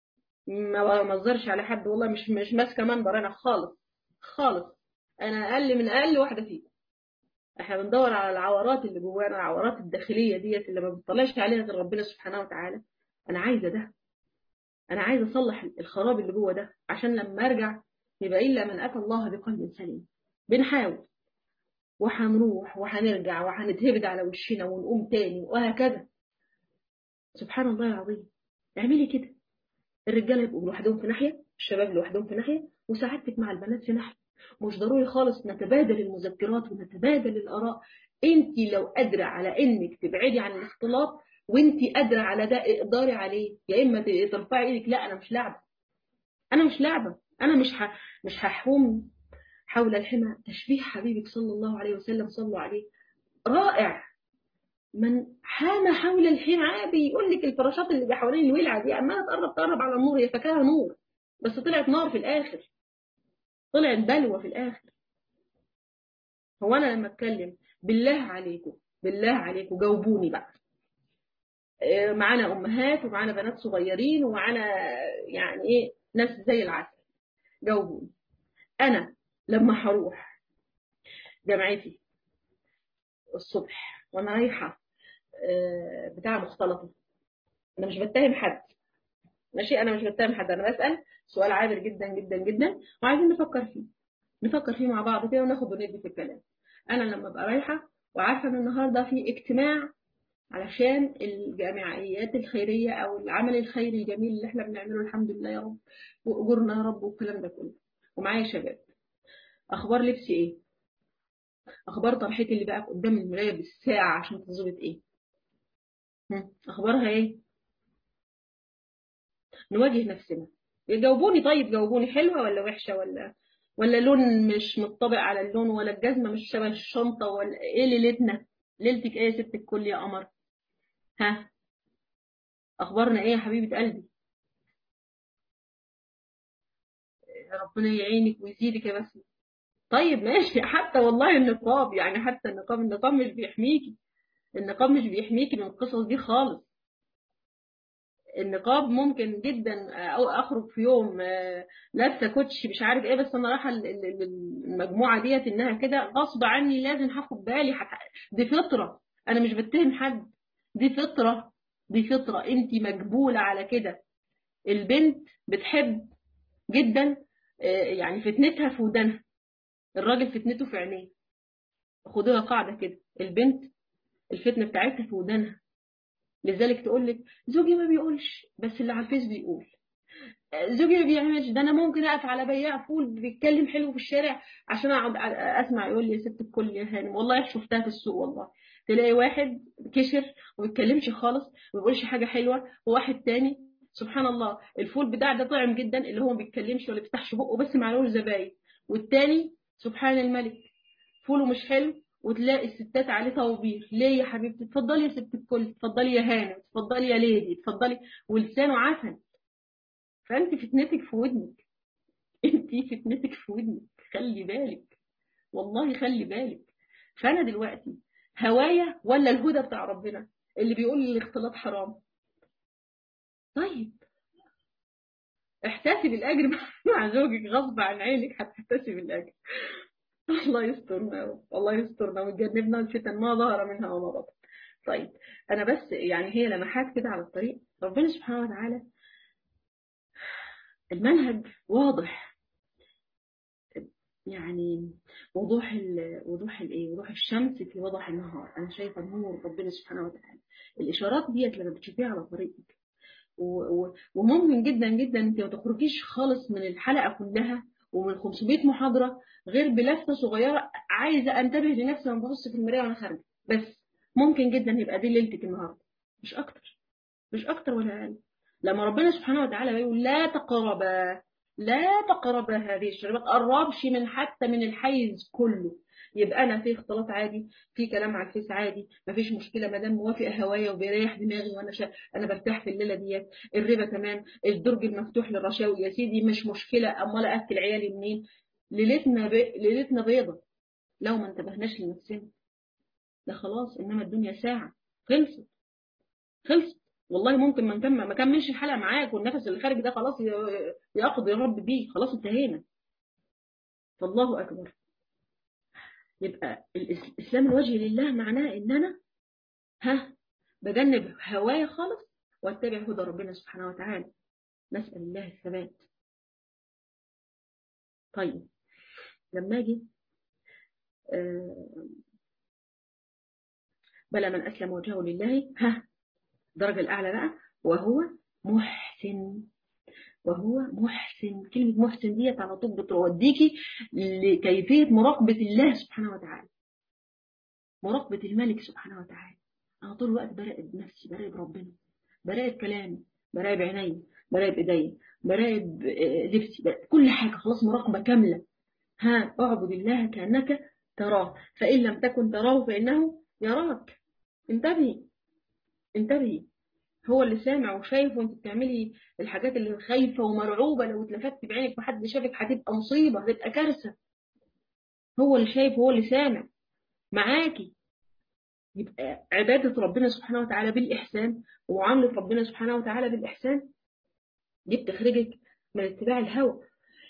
ما بنظرش على حد والله مش مش ماسكه منبر انا خالص خالص انا اقل من اقل واحده فيكم احنا بندور على العورات اللي جوانا العورات الداخليه ديت اللي ما بتطلعش عليها غير ربنا سبحانه وتعالى انا عايزه ده انا عايزه اصلح الخراب اللي جوه ده عشان لما ارجع يبقى الا من اتى الله بقلب سليم بنحاول وهنروح وهنرجع وهنتهبد على وشنا ونقوم تاني وهكذا سبحان الله العظيم اعملي كده الرجاله يبقوا لوحدهم في ناحيه الشباب لوحدهم في ناحيه وسعادتك مع البنات في ناحيه مش ضروري خالص نتبادل المذكرات ونتبادل الاراء انت لو قادره على انك تبعدي عن الاختلاط وانت قادره على ده اقدري عليه يا اما ترفعي ايدك لا انا مش لعبه انا مش لعبه انا مش ح... مش هحوم حول الحمى تشبيه حبيبك صلى الله عليه وسلم صلوا عليه رائع من حام حول الحمى بيقول لك الفراشات اللي حوالين الولعه دي عماله تقرب تقرب على النور هي فاكراها نور بس طلعت نار في الاخر طلعت بلوى في الاخر هو انا لما اتكلم بالله عليكم بالله عليكم جاوبوني بقى معانا امهات ومعانا بنات صغيرين ومعانا يعني ايه ناس زي العسل جاوبوني انا لما هروح جامعتي الصبح وانا رايحه بتاع مختلطه انا مش بتهم حد ماشي انا مش بتهم حد انا بسال سؤال عابر جدا جدا جدا وعايزين نفكر فيه نفكر فيه مع بعض كده وناخد وندي في الكلام انا لما ابقى رايحه وعارفه ان النهارده في اجتماع علشان الجامعيات الخيريه او العمل الخيري الجميل اللي احنا بنعمله الحمد لله يا رب واجورنا يا رب والكلام ده كله ومعايا شباب اخبار لبسي ايه اخبار طرحتي اللي بقى قدام المرايه بالساعه عشان تظبط ايه اخبارها ايه نواجه نفسنا جاوبوني طيب جاوبوني حلوه ولا وحشه ولا ولا لون مش مطبق على اللون ولا الجزمه مش شبه الشنطه ولا ايه ليلتنا ليلتك ايه يا ست الكل يا قمر ها اخبارنا ايه يا حبيبه قلبي ربنا يعينك ويزيدك يا بس طيب ماشي حتى والله النقاب يعني حتى النقاب النقاب مش بيحميكي النقاب مش بيحميكي من القصص دي خالص النقاب ممكن جدا او اخرج في يوم لابسه كوتشي مش عارف ايه بس انا رايحه المجموعه ديت انها كده غصب عني لازم هاخد بالي دي فطره انا مش بتهم حد دي فطره دي فطره انت مجبوله على كده البنت بتحب جدا يعني فتنتها في ودانها الراجل فتنته في عينيه خدوها قاعده كده البنت الفتنه بتاعتها في ودانها لذلك تقول لك زوجي ما بيقولش بس اللي على الفيس بيقول زوجي ما بيعملش ده انا ممكن اقف على بياع فول بيتكلم حلو في الشارع عشان اقعد اسمع يقول لي يا ست الكل يا هانم والله شفتها في السوق والله تلاقي واحد كشر وما بيتكلمش خالص وما بيقولش حاجه حلوه وواحد تاني سبحان الله الفول بتاع ده طعم جدا اللي هو ما بيتكلمش ولا بيفتحش بقه بس معلوش زباين والتاني سبحان الملك فوله مش حلو وتلاقي الستات عليه طوابير ليه يا حبيبتي اتفضلي يا ست الكل اتفضلي يا هانم اتفضلي يا ليدي اتفضلي ولسانه عسل فانت فتنتك في ودنك انت فتنتك في ودنك خلي بالك والله خلي بالك فانا دلوقتي هوايا ولا الهدى بتاع ربنا اللي بيقول لي الاختلاط حرام طيب احتسب الاجر مع زوجك غصب عن عينك هتحتسب الاجر الله يسترنا الله يسترنا ويجنبنا الفتن ما ظهر منها وما بطن طيب انا بس يعني هي لمحات كده على الطريق ربنا سبحانه وتعالى المنهج واضح يعني وضوح ال وضوح الايه وضوح الشمس في وضح النهار انا شايفه نور ربنا سبحانه وتعالى الاشارات ديت لما بتشوفيها على طريقك وممكن جدا جدا انت ما تخرجيش خالص من الحلقه كلها ومن 500 محاضره غير بلفه صغيره عايزه انتبه لنفسي لما ببص في المرايه وانا خارجه بس ممكن جدا يبقى دي ليلتك النهارده مش اكتر مش اكتر ولا اقل لما ربنا سبحانه وتعالى بيقول لا تقربا لا تقرب هذه الشجرة ما تقربش من حتى من الحيز كله يبقى انا في اختلاط عادي في كلام على الفيس عادي مفيش مشكله ما دام موافق هوايا وبيريح دماغي وانا شا... انا برتاح في الليله ديت الربا تمام الدرج المفتوح للرشاوي يا سيدي مش مشكله امال اكل عيالي منين ليلتنا ب... ليلتنا بيضه لو ما انتبهناش لنفسنا ده خلاص انما الدنيا ساعه خلصت خلصت والله ممكن ما نكمل ما كملش الحلقه معاك والنفس اللي خارج ده خلاص يقضي الرب بيه خلاص انتهينا فالله اكبر يبقى الاسلام الوجه لله معناه ان انا ها بجنب هوايا خالص واتبع هدى ربنا سبحانه وتعالى نسال الله الثبات طيب لما اجي بلى من اسلم وجهه لله ها الدرجة الأعلى بقى وهو محسن وهو محسن كلمة محسن ديت على طول بتوديكي لكيفية مراقبة الله سبحانه وتعالى مراقبة الملك سبحانه وتعالى أنا طول الوقت براقب نفسي براقب ربنا براقب كلامي براقب عيني براقب ايدي براقب لبسي كل حاجة خلاص مراقبة كاملة ها اعبد الله كأنك تراه فإن لم تكن تراه فإنه يراك انتبهي انتبهي هو اللي سامع وشايف وانت بتعملي الحاجات اللي خايفة ومرعوبة لو اتلفتت بعينك وحد شافك هتبقى مصيبة هتبقى كارثة هو اللي شايف هو اللي سامع معاكي يبقى عبادة ربنا سبحانه وتعالى بالإحسان ومعاملة ربنا سبحانه وتعالى بالإحسان دي بتخرجك من اتباع الهوى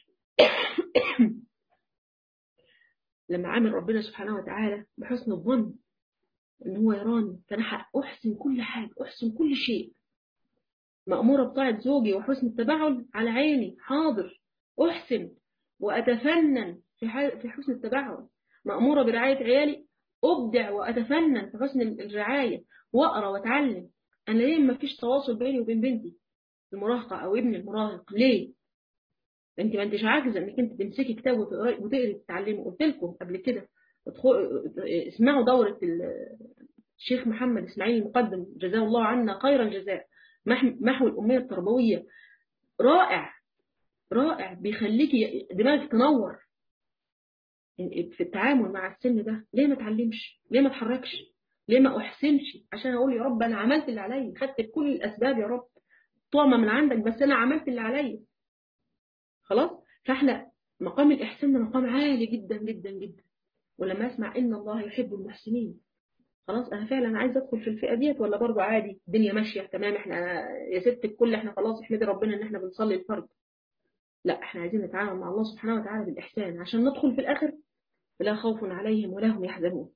لما عامل ربنا سبحانه وتعالى بحسن الظن ان هو يراني فانا احسن كل حاجه احسن كل شيء مأمورة بطاعة زوجي وحسن التبعل على عيني حاضر احسن واتفنن في في حسن التبعل مأمورة برعاية عيالي ابدع واتفنن في حسن الرعاية واقرا واتعلم انا ليه ما فيش تواصل بيني وبين بنتي المراهقة او ابني المراهق ليه انت ما انتش عاجزه انك انت تمسكي كتاب وتقري وتتعلمي قلت لكم قبل كده اسمعوا دورة الشيخ محمد اسماعيل المقدم جزاه الله عنا خير الجزاء محو الأمية التربوية رائع رائع بيخليكي دماغك تنور في التعامل مع السن ده ليه ما اتعلمش ليه ما اتحركش ليه ما احسنش عشان اقول يا رب انا عملت اللي عليا خدت كل الاسباب يا رب طعمه من عندك بس انا عملت اللي عليا خلاص فاحنا مقام الاحسان ده مقام عالي جدا جدا جدا ولما اسمع ان الله يحب المحسنين خلاص انا فعلا عايز ادخل في الفئه ديت ولا برضه عادي الدنيا ماشيه تمام احنا يا ست الكل احنا خلاص احمدي ربنا ان احنا بنصلي الفرض لا احنا عايزين نتعامل مع الله سبحانه وتعالى بالاحسان عشان ندخل في الاخر لا خوف عليهم ولا هم يحزنون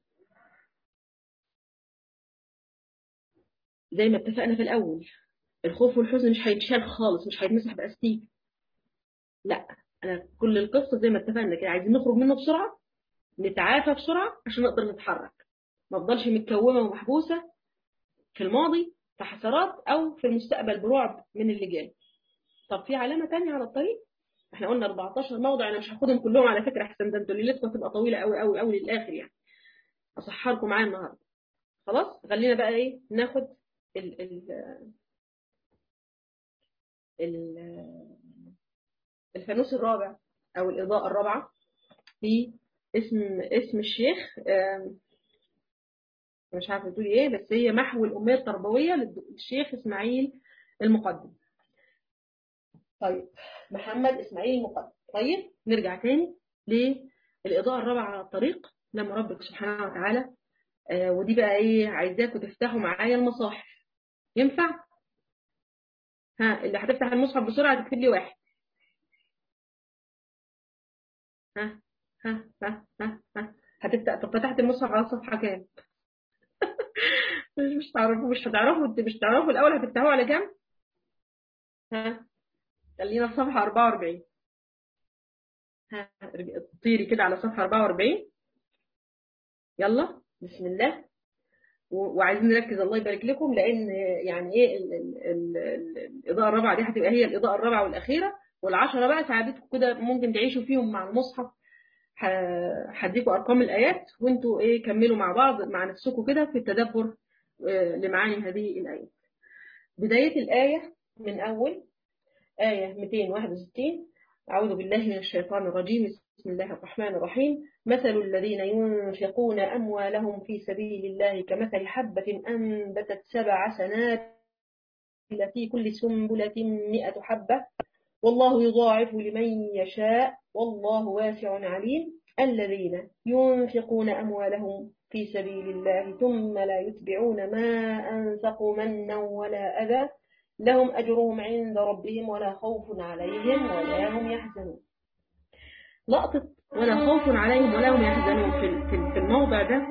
زي ما اتفقنا في الاول الخوف والحزن مش هيتشال خالص مش هيتمسح باستيك لا انا كل القصه زي ما اتفقنا كده عايزين نخرج منه بسرعه نتعافى بسرعة عشان نقدر نتحرك ما افضلش متكومة ومحبوسة في الماضي في حسرات أو في المستقبل برعب من اللي جاي طب في علامة تانية على الطريق احنا قلنا 14 موضع انا مش هاخدهم كلهم على فكرة احسن ده انتوا ليلتكم هتبقى طويلة قوي قوي قوي للآخر يعني اصحركم معايا النهارده خلاص خلينا بقى ايه ناخد ال ال ال الفانوس الرابع او الإضاءة الرابعة في اسم اسم الشيخ مش عارفه تقولي ايه بس هي محو الاميه التربويه للشيخ اسماعيل المقدم طيب محمد اسماعيل المقدم طيب نرجع تاني للاضاءه الرابعه على الطريق لما ربك سبحانه وتعالى آه ودي بقى ايه عايزاكم تفتحوا معايا المصاحف ينفع ها اللي هتفتح المصحف بسرعه تكتب لي واحد ها ها ها ها ها هتبدأ طب فتحت المصحف على صفحة كام؟ مش تعرفوا مش هتعرفوا مش تعرفوا الأول هتفتحوه على كام؟ ها خلينا في صفحة 44 ها طيري كده على صفحة 44 يلا بسم الله وعايزين نركز الله يبارك لكم لان يعني ايه ال ال ال ال الاضاءه الرابعه دي هتبقى هي الاضاءه الرابعه والاخيره والعشره بقى ساعدتكم كده ممكن تعيشوا فيهم مع المصحف هديكوا ارقام الايات وانتوا ايه كملوا مع بعض مع نفسكم كده في التدبر لمعاني هذه الايات بدايه الايه من اول ايه 261 اعوذ بالله من الشيطان الرجيم بسم الله الرحمن الرحيم مثل الذين ينفقون أموالهم في سبيل الله كمثل حبة أنبتت سبع سنابل في كل سنبلة مئة حبة والله يضاعف لمن يشاء والله واسع عليم الذين ينفقون أموالهم في سبيل الله ثم لا يتبعون ما أنفقوا منا ولا أذى لهم أجرهم عند ربهم ولا خوف عليهم ولا هم يحزنون لقطة ولا خوف عليهم ولا هم يحزنون في الموضع ده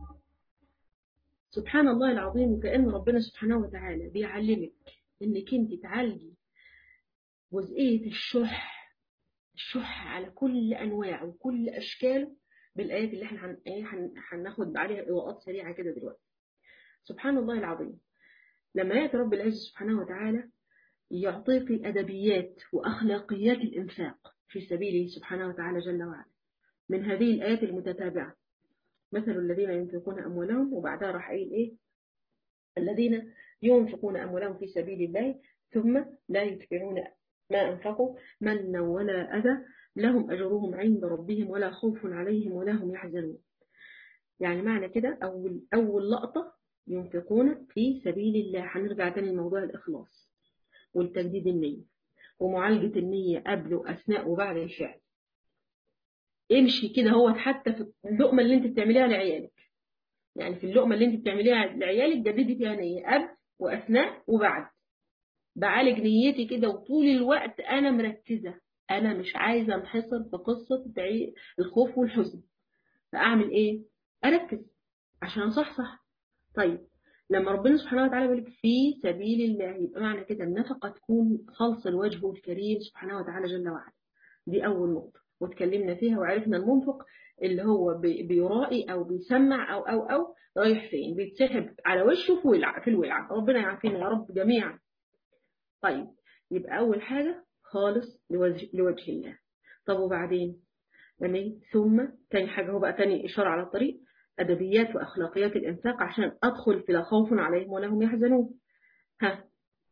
سبحان الله العظيم وكأن ربنا سبحانه وتعالى بيعلمك انك انت تعالجي جزئية الشح الشح على كل انواعه وكل اشكاله بالايات اللي احنا هناخد عليها اضاءات سريعه كده دلوقتي سبحان الله العظيم لما ياتي رب العزه سبحانه وتعالى يعطيك ادبيات واخلاقيات الانفاق في سبيله سبحانه وتعالى جل وعلا من هذه الآيات المتتابعة مثل الذين ينفقون أموالهم وبعدها راح قايل إيه الذين ينفقون أموالهم في سبيل الله ثم لا يتبعون ما أنفقوا منا ولا أذى لهم أجرهم عند ربهم ولا خوف عليهم ولا هم يحزنون يعني معنى كده أول, أول لقطة ينفقون في سبيل الله هنرجع تاني لموضوع الإخلاص والتجديد النية ومعالجة النية قبل وأثناء وبعد الفعل امشي كده هو حتى في اللقمة اللي انت بتعمليها لعيالك يعني في اللقمة اللي انت بتعمليها لعيالك جددي فيها نية قبل وأثناء وبعد بعالج نيتي كده وطول الوقت أنا مركزة أنا مش عايزة انحصر في قصة الخوف والحزن فأعمل إيه؟ أركز عشان أصحصح طيب لما ربنا سبحانه وتعالى بيقول لك في سبيل الله يبقى معنى كده النفقة تكون خالصة لوجهه الكريم سبحانه وتعالى جل وعلا دي أول نقطة واتكلمنا فيها وعرفنا المنفق اللي هو بيرائي أو بيسمع أو أو أو رايح فين بيتسحب على وشه في ولع في الولعة ربنا يعافينا يا رب جميعا طيب يبقى أول حاجة خالص لوجه, لوجه الله طب وبعدين يعني ثم تاني حاجة هو بقى تاني إشارة على الطريق أدبيات وأخلاقيات الإنفاق عشان أدخل في لا خوف عليهم ولا هم يحزنون ها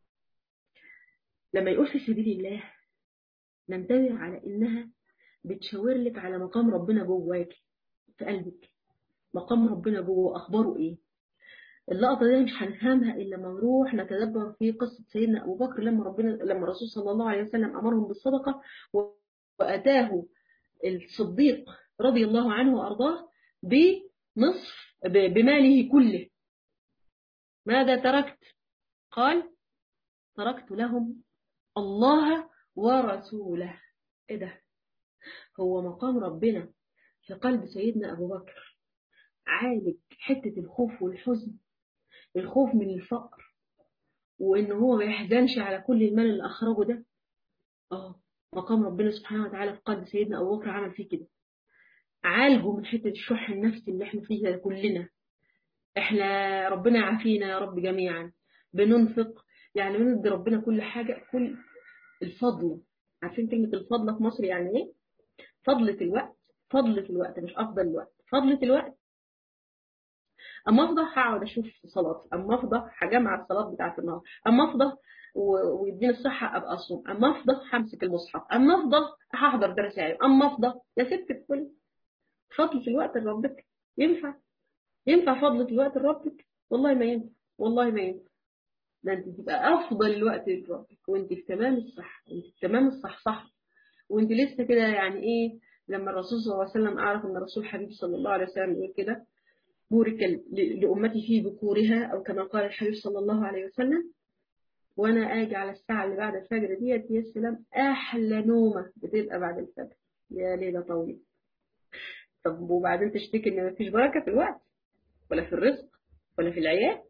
لما يقول في سبيل الله ننتبه على إنها بتشاور لك على مقام ربنا جواك في قلبك مقام ربنا جوه أخباره إيه اللقطة دي مش هنفهمها إلا لما نروح نتدبر في قصة سيدنا أبو بكر لما ربنا لما الرسول صلى الله عليه وسلم أمرهم بالصدقة وأتاه الصديق رضي الله عنه وأرضاه بنصف بماله كله ماذا تركت قال تركت لهم الله ورسوله ايه ده هو مقام ربنا في قلب سيدنا أبو بكر عالج حتة الخوف والحزن الخوف من الفقر وإن هو ما يحزنش على كل المال اللي أخرجه ده اه مقام ربنا سبحانه وتعالى في قلب سيدنا أبو بكر عمل فيه كده عالجه من حتة الشح النفسي اللي احنا فيها كلنا احنا ربنا يعافينا يا رب جميعا بننفق يعني بندي ربنا كل حاجة كل الفضل عارفين كلمة الفضل في مصر يعني ايه فضلة الوقت فضلة الوقت مش أفضل الوقت فضلة الوقت أما أفضى هقعد أشوف صلاتي أما أفضى هجمع الصلاة بتاعت النهار أما أفضى ويديني الصحة أبقى أصوم أما أفضى همسك المصحف أما أفضى هحضر درس علم أما أفضى يا ست الكل فضلة الوقت لربك ينفع ينفع فضلة الوقت لربك والله ما ينفع والله ما ينفع ده انت تبقى افضل الوقت لربك وانت في تمام الصح وانت في تمام الصح صح وانت لسه كده يعني ايه لما الرسول صلى الله عليه وسلم اعرف ان الرسول حبيب صلى الله عليه وسلم يقول كده بورك لامتي في بكورها او كما قال الحبيب صلى الله عليه وسلم وانا اجي على الساعه اللي بعد الفجر ديت يا سلام احلى نومه بتبقى بعد الفجر يا ليله طويله طب وبعدين تشتكي ان مفيش بركه في الوقت ولا في الرزق ولا في العيال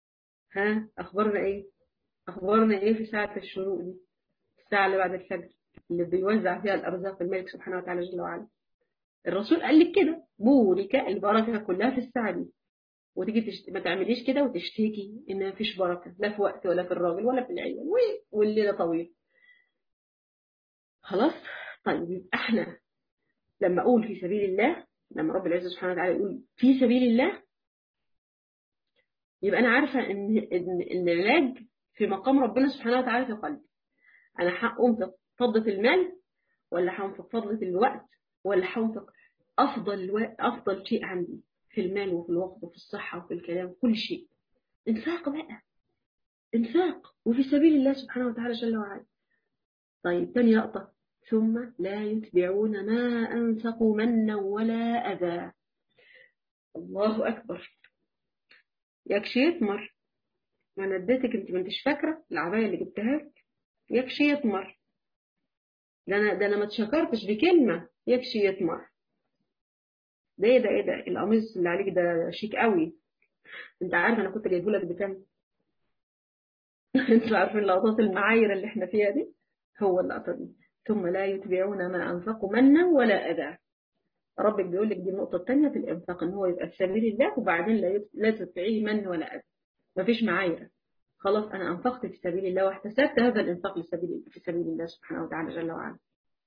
ها اخبارنا ايه اخبارنا ايه في ساعه الشروق دي الساعه اللي بعد الفجر اللي بيوزع فيها الأرزاق الملك سبحانه وتعالى جل وعلا الرسول قال لك كده بورك البركة كلها في السعي وتيجي تشت... ما تعمليش كده وتشتكي ان مفيش بركة لا في وقت ولا في الراجل ولا في العيال والليلة طويل خلاص طيب يبقى احنا لما اقول في سبيل الله لما رب العزة سبحانه وتعالى يقول في سبيل الله يبقى انا عارفة ان ان, إن العلاج في مقام ربنا سبحانه وتعالى في قلبي انا هأنفق فضة المال ولا هأنفق فضة الوقت ولا هأنفق افضل افضل شيء عندي في المال وفي الوقت وفي الصحة وفي الكلام كل شيء انفاق بقى انفاق وفي سبيل الله سبحانه وتعالى جل وعلا طيب تاني لقطة ثم لا يتبعون ما أنفقوا منا ولا أذى الله أكبر يكشي يتمر ما انا اديتك انت ما انتش فاكره العبايه اللي جبتها لك يكشي يتمر ده انا ده انا ما اتشكرتش بكلمه يكشي يتمر ده ايه ده ايه ده القميص اللي عليك ده شيك قوي انت عارف انا كنت جايبه لك بكام انتوا عارفين لقطات المعايير اللي احنا فيها دي هو اللقطه دي ثم لا يتبعون ما انفقوا منا ولا اذى ربك بيقول لك دي النقطه الثانيه في الانفاق ان هو يبقى في سبيل الله وبعدين لا لا تتبعيه من ولا اذى مفيش معايير خلاص انا انفقت في سبيل الله واحتسبت هذا الانفاق لسبيل في سبيل الله سبحانه وتعالى جل وعلا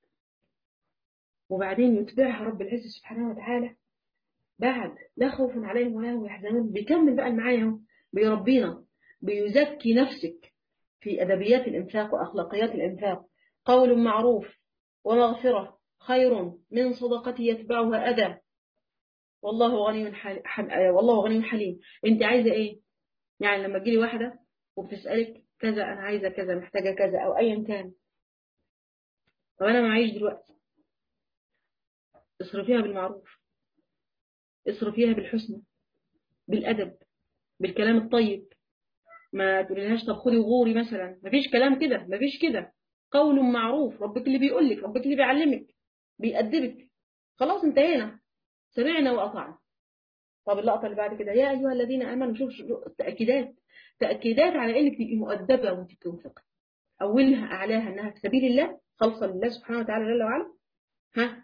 وبعدين يتبعها رب العزة سبحانه وتعالى بعد لا خوف عليهم ولا هم يحزنون بيكمل بقى معايا بيربينا بيزكي نفسك في أدبيات الإنفاق وأخلاقيات الإنفاق قول معروف ومغفرة خير من صدقة يتبعها أذى والله غني حل... حل... والله غني حليم انت عايزة ايه يعني لما تجيلي واحدة وبتسألك كذا انا عايزة كذا محتاجة كذا او ايا كان طب انا معيش دلوقتي اصرفيها بالمعروف اصرفيها بالحسنى بالأدب بالكلام الطيب ما تقوليلهاش طب خدي وغوري مثلا مفيش كلام كده مفيش كده قول معروف ربك اللي بيقول لك ربك اللي بيعلمك بيأدبك خلاص انتهينا سمعنا وأطعنا طب اللقطة اللي بعد كده يا أيها الذين آمنوا شوف تأكيدات تأكيدات على إنك تبقي مؤدبة وأنت بتنفق أولها أعلاها إنها في سبيل الله خالصة لله سبحانه وتعالى جل وعلا ها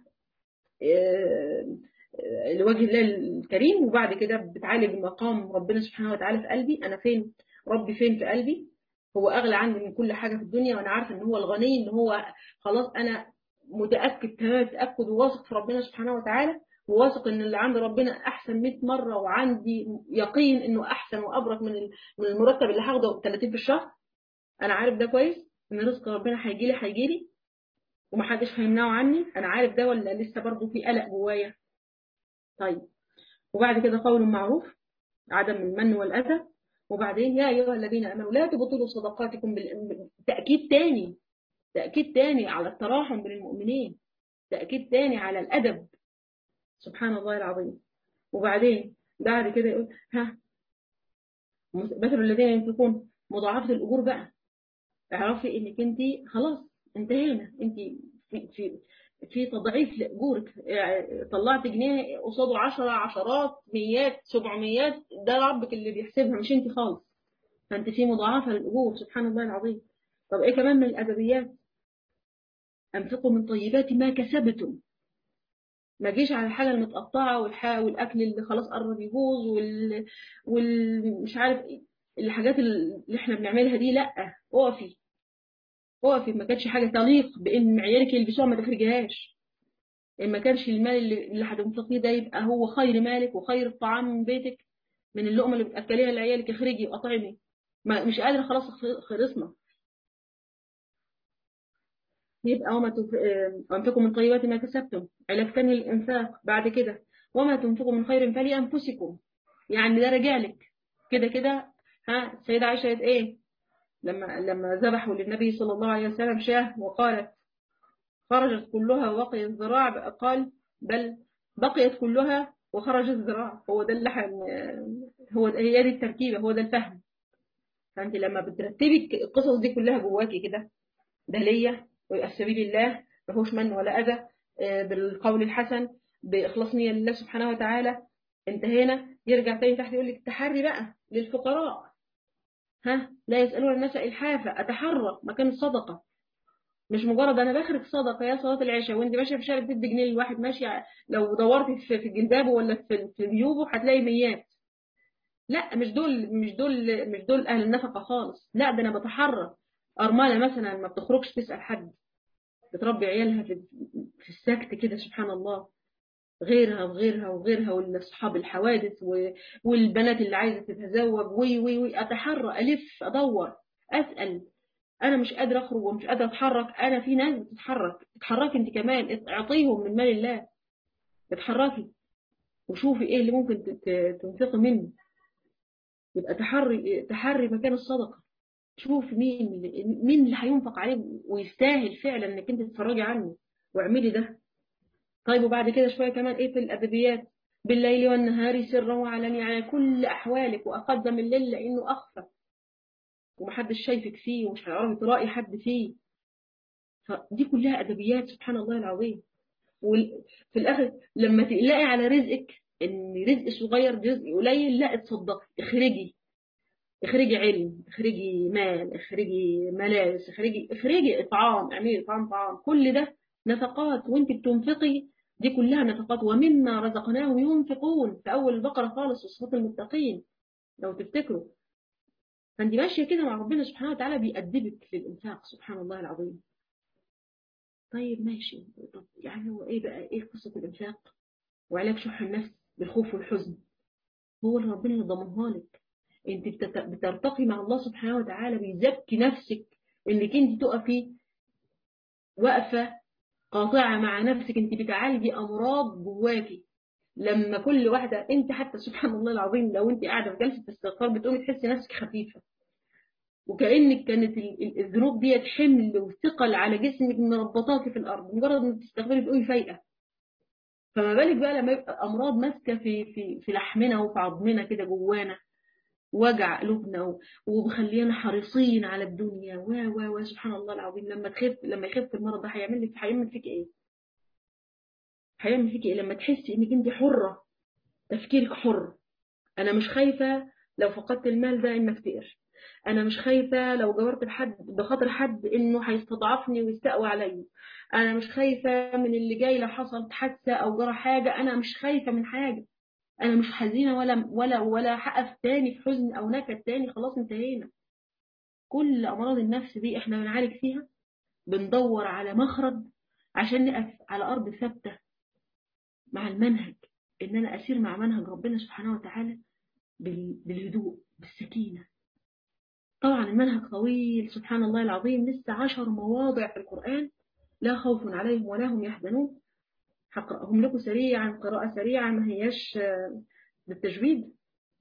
لوجه الله الكريم وبعد كده بتعالج مقام ربنا سبحانه وتعالى في قلبي أنا فين ربي فين في قلبي هو أغلى عني من كل حاجة في الدنيا وأنا عارفة إن هو الغني إن هو خلاص أنا متأكد تمام تأكد وواثق في ربنا سبحانه وتعالى وواثق إن اللي عند ربنا أحسن 100 مرة وعندي يقين إنه أحسن وأبرك من من المرتب اللي هاخده 30 في الشهر أنا عارف ده كويس إن رزق ربنا هيجي لي هيجي لي ومحدش هيمنعه عني أنا عارف ده ولا لسه برضه في قلق جوايا طيب وبعد كده قول معروف عدم المن والأذى وبعدين يا أيها الذين آمنوا لا تبطلوا صدقاتكم بالتأكيد تاني تأكيد تاني على التراحم بين المؤمنين تأكيد تاني على الأدب سبحان الله العظيم وبعدين بعد كده يقول ها مثل الذين ينفقون مضاعفة الأجور بقى اعرفي انك انت خلاص انتهينا انت في في في تضعيف لأجورك طلعت جنيه قصاده 10 عشرات ميات سبعميات ده ربك اللي بيحسبها مش انت خالص فانت في مضاعفة للأجور سبحان الله العظيم طب ايه كمان من الأدبيات أنفقوا من طيبات ما كسبتم ما جيش على الحاجة المتقطعة والأكل اللي خلاص قرب يبوظ وال... والمش عارف الحاجات اللي احنا بنعملها دي لا اقفي اقفي ما كانش حاجة تليق بان عيالك يلبسوها ما تخرجيهاش ان ما كانش المال اللي, اللي هتنفقيه ده يبقى هو خير مالك وخير الطعام من بيتك من اللقمة اللي بتأكليها لعيالك اخرجي وأطعمي ما مش قادرة خلاص خلصنا يبقى وما أنفقوا من طيبات ما كسبتم علاج تاني للإنفاق بعد كده وما تنفقوا من خير فلأنفسكم يعني ده رجالك كده كده ها السيدة عائشة ايه لما لما ذبحوا للنبي صلى الله عليه وسلم شاه وقالت خرجت كلها وبقي الذراع قال بل بقيت كلها وخرج الذراع هو ده اللحم هو ده هي دي التركيبة هو ده الفهم فأنت لما بترتبي القصص دي كلها جواكي كده ده ليا ويبقى في سبيل الله ما فيهوش من ولا أذى بالقول الحسن بإخلاص نية لله سبحانه وتعالى انتهينا يرجع تاني تحت يقول لك تحري بقى للفقراء ها لا يسألون الناس إلحافا أتحرى مكان الصدقة مش مجرد انا بخرج صدقه يا صلاه العشاء وانت ماشيه في الشارع بتدي جنيه لواحد ماشي لو دورتي في في جلبابه ولا في في جيوبه هتلاقي ميات لا مش دول مش دول مش دول اهل النفقه خالص لا ده انا بتحرى ارمله مثلا ما بتخرجش تسال حد بتربي عيالها في في السكت كده سبحان الله غيرها وغيرها وغيرها والاصحاب الحوادث والبنات اللي عايزه تتزوج وي وي وي اتحرى الف ادور اسال انا مش قادره اخرج ومش قادره اتحرك انا في ناس بتتحرك اتحركي انت كمان اعطيهم من مال الله اتحركي وشوفي ايه اللي ممكن تنفقي منه يبقى تحري تحري مكان الصدقه شوفي مين مين اللي هينفق عليه ويستاهل فعلا انك انت تتفرجي عنه واعملي ده طيب وبعد كده شويه كمان ايه في الادبيات بالليل والنهار سرا وعلانية على كل احوالك واقدم الليل لانه اخفى ومحدش شايفك فيه ومش هيعرفي تراقي حد فيه فدي كلها ادبيات سبحان الله العظيم وفي الاخر لما تقلقي على رزقك ان رزق صغير رزق قليل لا اتصدقي اخرجي اخرجي علم اخرجي مال اخرجي ملابس اخرجي اخرجي اطعام اعملي اطعام طعام كل ده نفقات وانت بتنفقي دي كلها نفقات ومما رزقناهم ينفقون في اول البقره خالص وصفات المتقين لو تفتكروا فانت ماشيه كده مع ربنا سبحانه وتعالى بيأدبك في الانفاق سبحان الله العظيم طيب ماشي طب يعني هو ايه بقى ايه قصه الانفاق وعلاج شح النفس بالخوف والحزن هو اللي ربنا يضمنها لك انت بترتقي مع الله سبحانه وتعالى بيزكي نفسك انك انت تقفي واقفه قاطعه مع نفسك انت بتعالجي امراض جواكي لما كل واحده انت حتى سبحان الله العظيم لو انت قاعده في جلسه استغفار بتقومي تحسي نفسك خفيفه وكانك كانت الذنوب ديت حمل وثقل على جسمك مربطاكي في الارض مجرد ما تستغفري تقومي فايقه فما بالك بقى لما يبقى امراض ماسكه في في في لحمنا وفي عظمنا كده جوانا وجع قلوبنا ومخلينا حريصين على الدنيا و و و سبحان الله العظيم لما تخف لما يخف المرض ده هيعمل لك هيعمل فيك ايه؟ هيعمل فيك ايه لما تحسي انك انت حره تفكيرك حر انا مش خايفه لو فقدت المال ده ان افتقر انا مش خايفه لو جورت بحد بخاطر حد انه هيستضعفني ويستقوى عليا انا مش خايفه من اللي جاي لو حصلت حادثه او جرى حاجه انا مش خايفه من حاجه انا مش حزينه ولا ولا ولا هقف تاني في حزن او نكد تاني خلاص انتهينا كل امراض النفس دي احنا بنعالج فيها بندور على مخرج عشان نقف على ارض ثابته مع المنهج ان انا اسير مع منهج ربنا سبحانه وتعالى بالهدوء بالسكينه طبعا المنهج طويل سبحان الله العظيم لسه عشر مواضع في القرآن لا خوف عليهم ولا هم يحزنون هقرأهم لكم سريعا قراءة سريعة ما هياش بالتجويد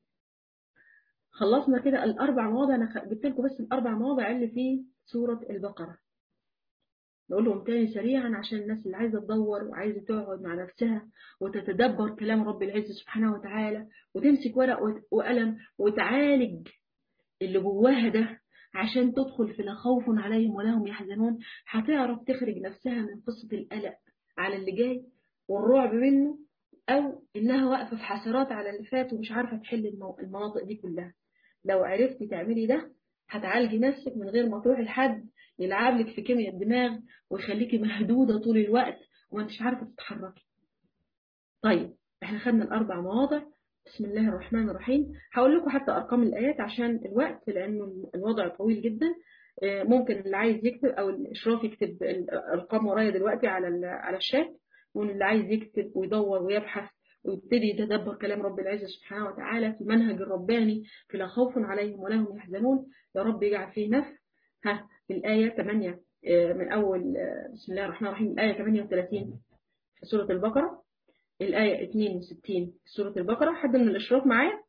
خلصنا كده الأربع مواضع أنا جبت لكم بس الأربع مواضع اللي في سورة البقرة نقول لهم تاني سريعا عشان الناس اللي عايزة تدور وعايزة تقعد مع نفسها وتتدبر كلام رب العزة سبحانه وتعالى وتمسك ورق وقلم وتعالج اللي جواها ده عشان تدخل في لا خوف عليهم ولا هم يحزنون هتعرف تخرج نفسها من قصة القلق على اللي جاي والرعب منه أو إنها واقفة في حسرات على اللي فات ومش عارفة تحل المناطق دي كلها لو عرفتي تعملي ده هتعالجي نفسك من غير ما تروحي لحد يلعب لك في كيمياء الدماغ ويخليكي مهدودة طول الوقت وما انتش عارفة تتحركي طيب احنا خدنا الأربع مواضع بسم الله الرحمن الرحيم هقول لكم حتى أرقام الآيات عشان الوقت لأنه الوضع طويل جدا ممكن اللي عايز يكتب أو الإشراف يكتب الأرقام ورايا دلوقتي على على الشات واللي عايز يكتب ويدور ويبحث ويبتدي يتدبر كلام رب العزة سبحانه وتعالى في منهج الرباني في لا خوف عليهم ولا هم يحزنون يا رب يجعل فيه نفع ها في الآية 8 من أول بسم الله الرحمن الرحيم الآية 38 في سورة البقرة الآية 62 في سورة البقرة حد من الإشراف معايا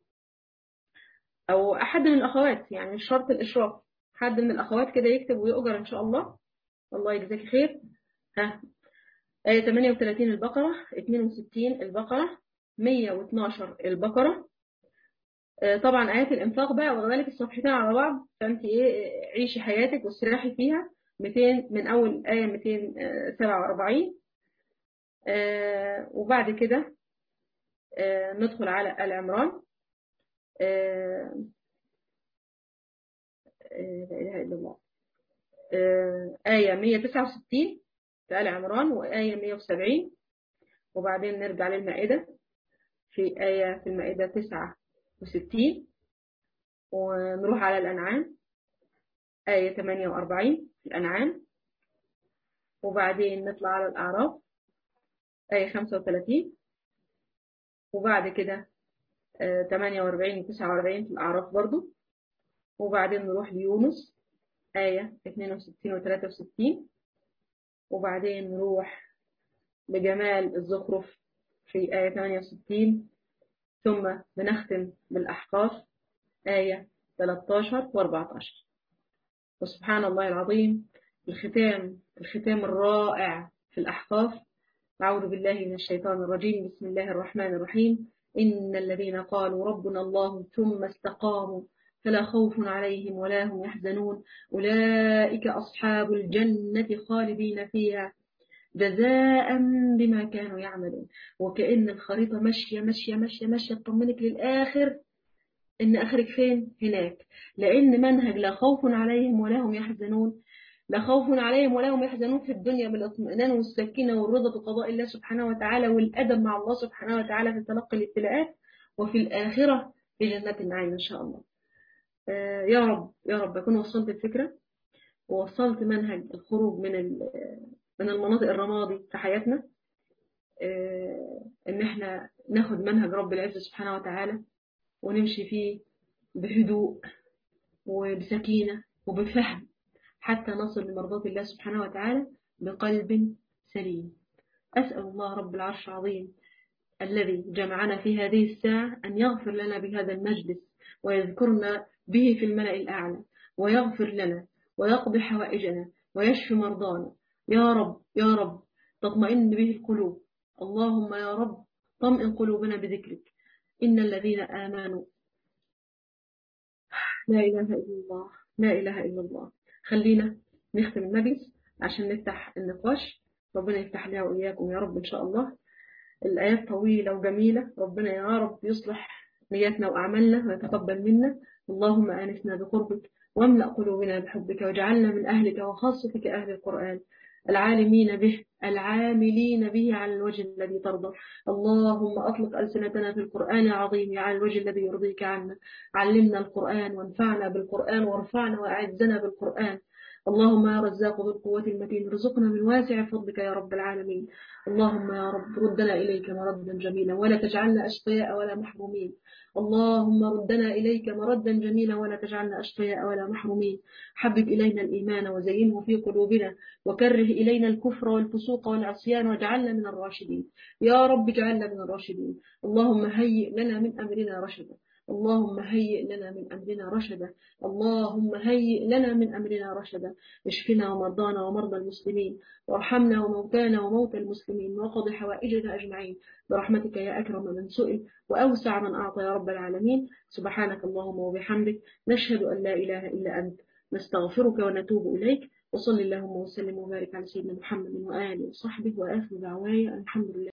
أو أحد من الأخوات يعني مش شرط الإشراف حد من الأخوات كده يكتب ويؤجر إن شاء الله الله يجزاك خير ها آية 38 البقرة 62 البقرة 112 البقرة طبعا آيات الإنفاق بقى وذلك الصفحتين على بعض فأنت إيه عيشي حياتك واستراحي فيها 200 من أول آية 247 آه وبعد كده آه ندخل على آل عمران آه لا إله إلا الله آية 169 في آل عمران وآية 170 وبعدين نرجع للمائدة في آية في المائدة 69 ونروح على الأنعام آية 48 في الأنعام وبعدين نطلع على الأعراف آية 35 وبعد كده 48 و 49 في الأعراف برضو وبعدين نروح ليونس آية 62 و 63 وبعدين نروح لجمال الزخرف في آية 68 ثم بنختم بالأحقاف آية 13 و 14 وسبحان الله العظيم الختام الختام الرائع في الأحقاف أعوذ بالله من الشيطان الرجيم بسم الله الرحمن الرحيم إن الذين قالوا ربنا الله ثم استقاموا فلا خوف عليهم ولا هم يحزنون أولئك أصحاب الجنة خالدين فيها جزاء بما كانوا يعملون وكأن الخريطة ماشية ماشية ماشية ماشية تطمنك للآخر إن آخرك فين هناك لأن منهج لا خوف عليهم ولا هم يحزنون لا خوف عليهم ولا هم يحزنون في الدنيا بالاطمئنان والسكينة والرضا بقضاء الله سبحانه وتعالى والأدب مع الله سبحانه وتعالى في تلقي الابتلاءات وفي الآخرة في جنات النعيم إن شاء الله آه يا رب يا رب أكون وصلت الفكرة ووصلت منهج الخروج من من المناطق الرمادي في حياتنا آه إن إحنا ناخد منهج رب العزة سبحانه وتعالى ونمشي فيه بهدوء وبسكينة وبفهم حتى نصل لمرضاة الله سبحانه وتعالى بقلب سليم أسأل الله رب العرش العظيم الذي جمعنا في هذه الساعة أن يغفر لنا بهذا المجلس ويذكرنا به في الملأ الأعلى ويغفر لنا ويقضي حوائجنا ويشفي مرضانا يا رب يا رب تطمئن به القلوب اللهم يا رب طمئن قلوبنا بذكرك إن الذين آمنوا لا إله إلا الله لا إله إلا الله خلينا نختم المجلس عشان نفتح النقاش ربنا يفتح لنا وإياكم يا رب إن شاء الله الآيات طويلة وجميلة ربنا يا رب يصلح نياتنا وأعمالنا ويتقبل منا اللهم آنسنا بقربك واملأ قلوبنا بحبك واجعلنا من أهلك وخاصتك أهل القرآن العالمين به العاملين به على الوجه الذي ترضى اللهم أطلق ألسنتنا في القرآن العظيم على الوجه الذي يرضيك عنا علمنا القرآن وانفعنا بالقرآن وارفعنا وأعزنا بالقرآن اللهم يا رزاق ذو القوة المتين ارزقنا من واسع فضلك يا رب العالمين اللهم يا رب ردنا إليك مردا جميلا ولا تجعلنا أشقياء ولا محرومين اللهم ردنا إليك مردا جميلا ولا تجعلنا أشقياء ولا محرومين حبب إلينا الإيمان وزينه في قلوبنا وكره إلينا الكفر والفسوق والعصيان واجعلنا من الراشدين يا رب اجعلنا من الراشدين اللهم هيئ لنا من أمرنا رشدا اللهم هيئ لنا من أمرنا رشدا اللهم هيئ لنا من أمرنا رشدا اشفنا ومرضانا ومرضى المسلمين وارحمنا وموتانا وموتى المسلمين وقض حوائجنا أجمعين برحمتك يا أكرم من سئل وأوسع من أعطى يا رب العالمين سبحانك اللهم وبحمدك نشهد أن لا إله إلا أنت نستغفرك ونتوب إليك وصل اللهم وسلم وبارك على سيدنا محمد وآله وصحبه وآخر دعوايا الحمد لله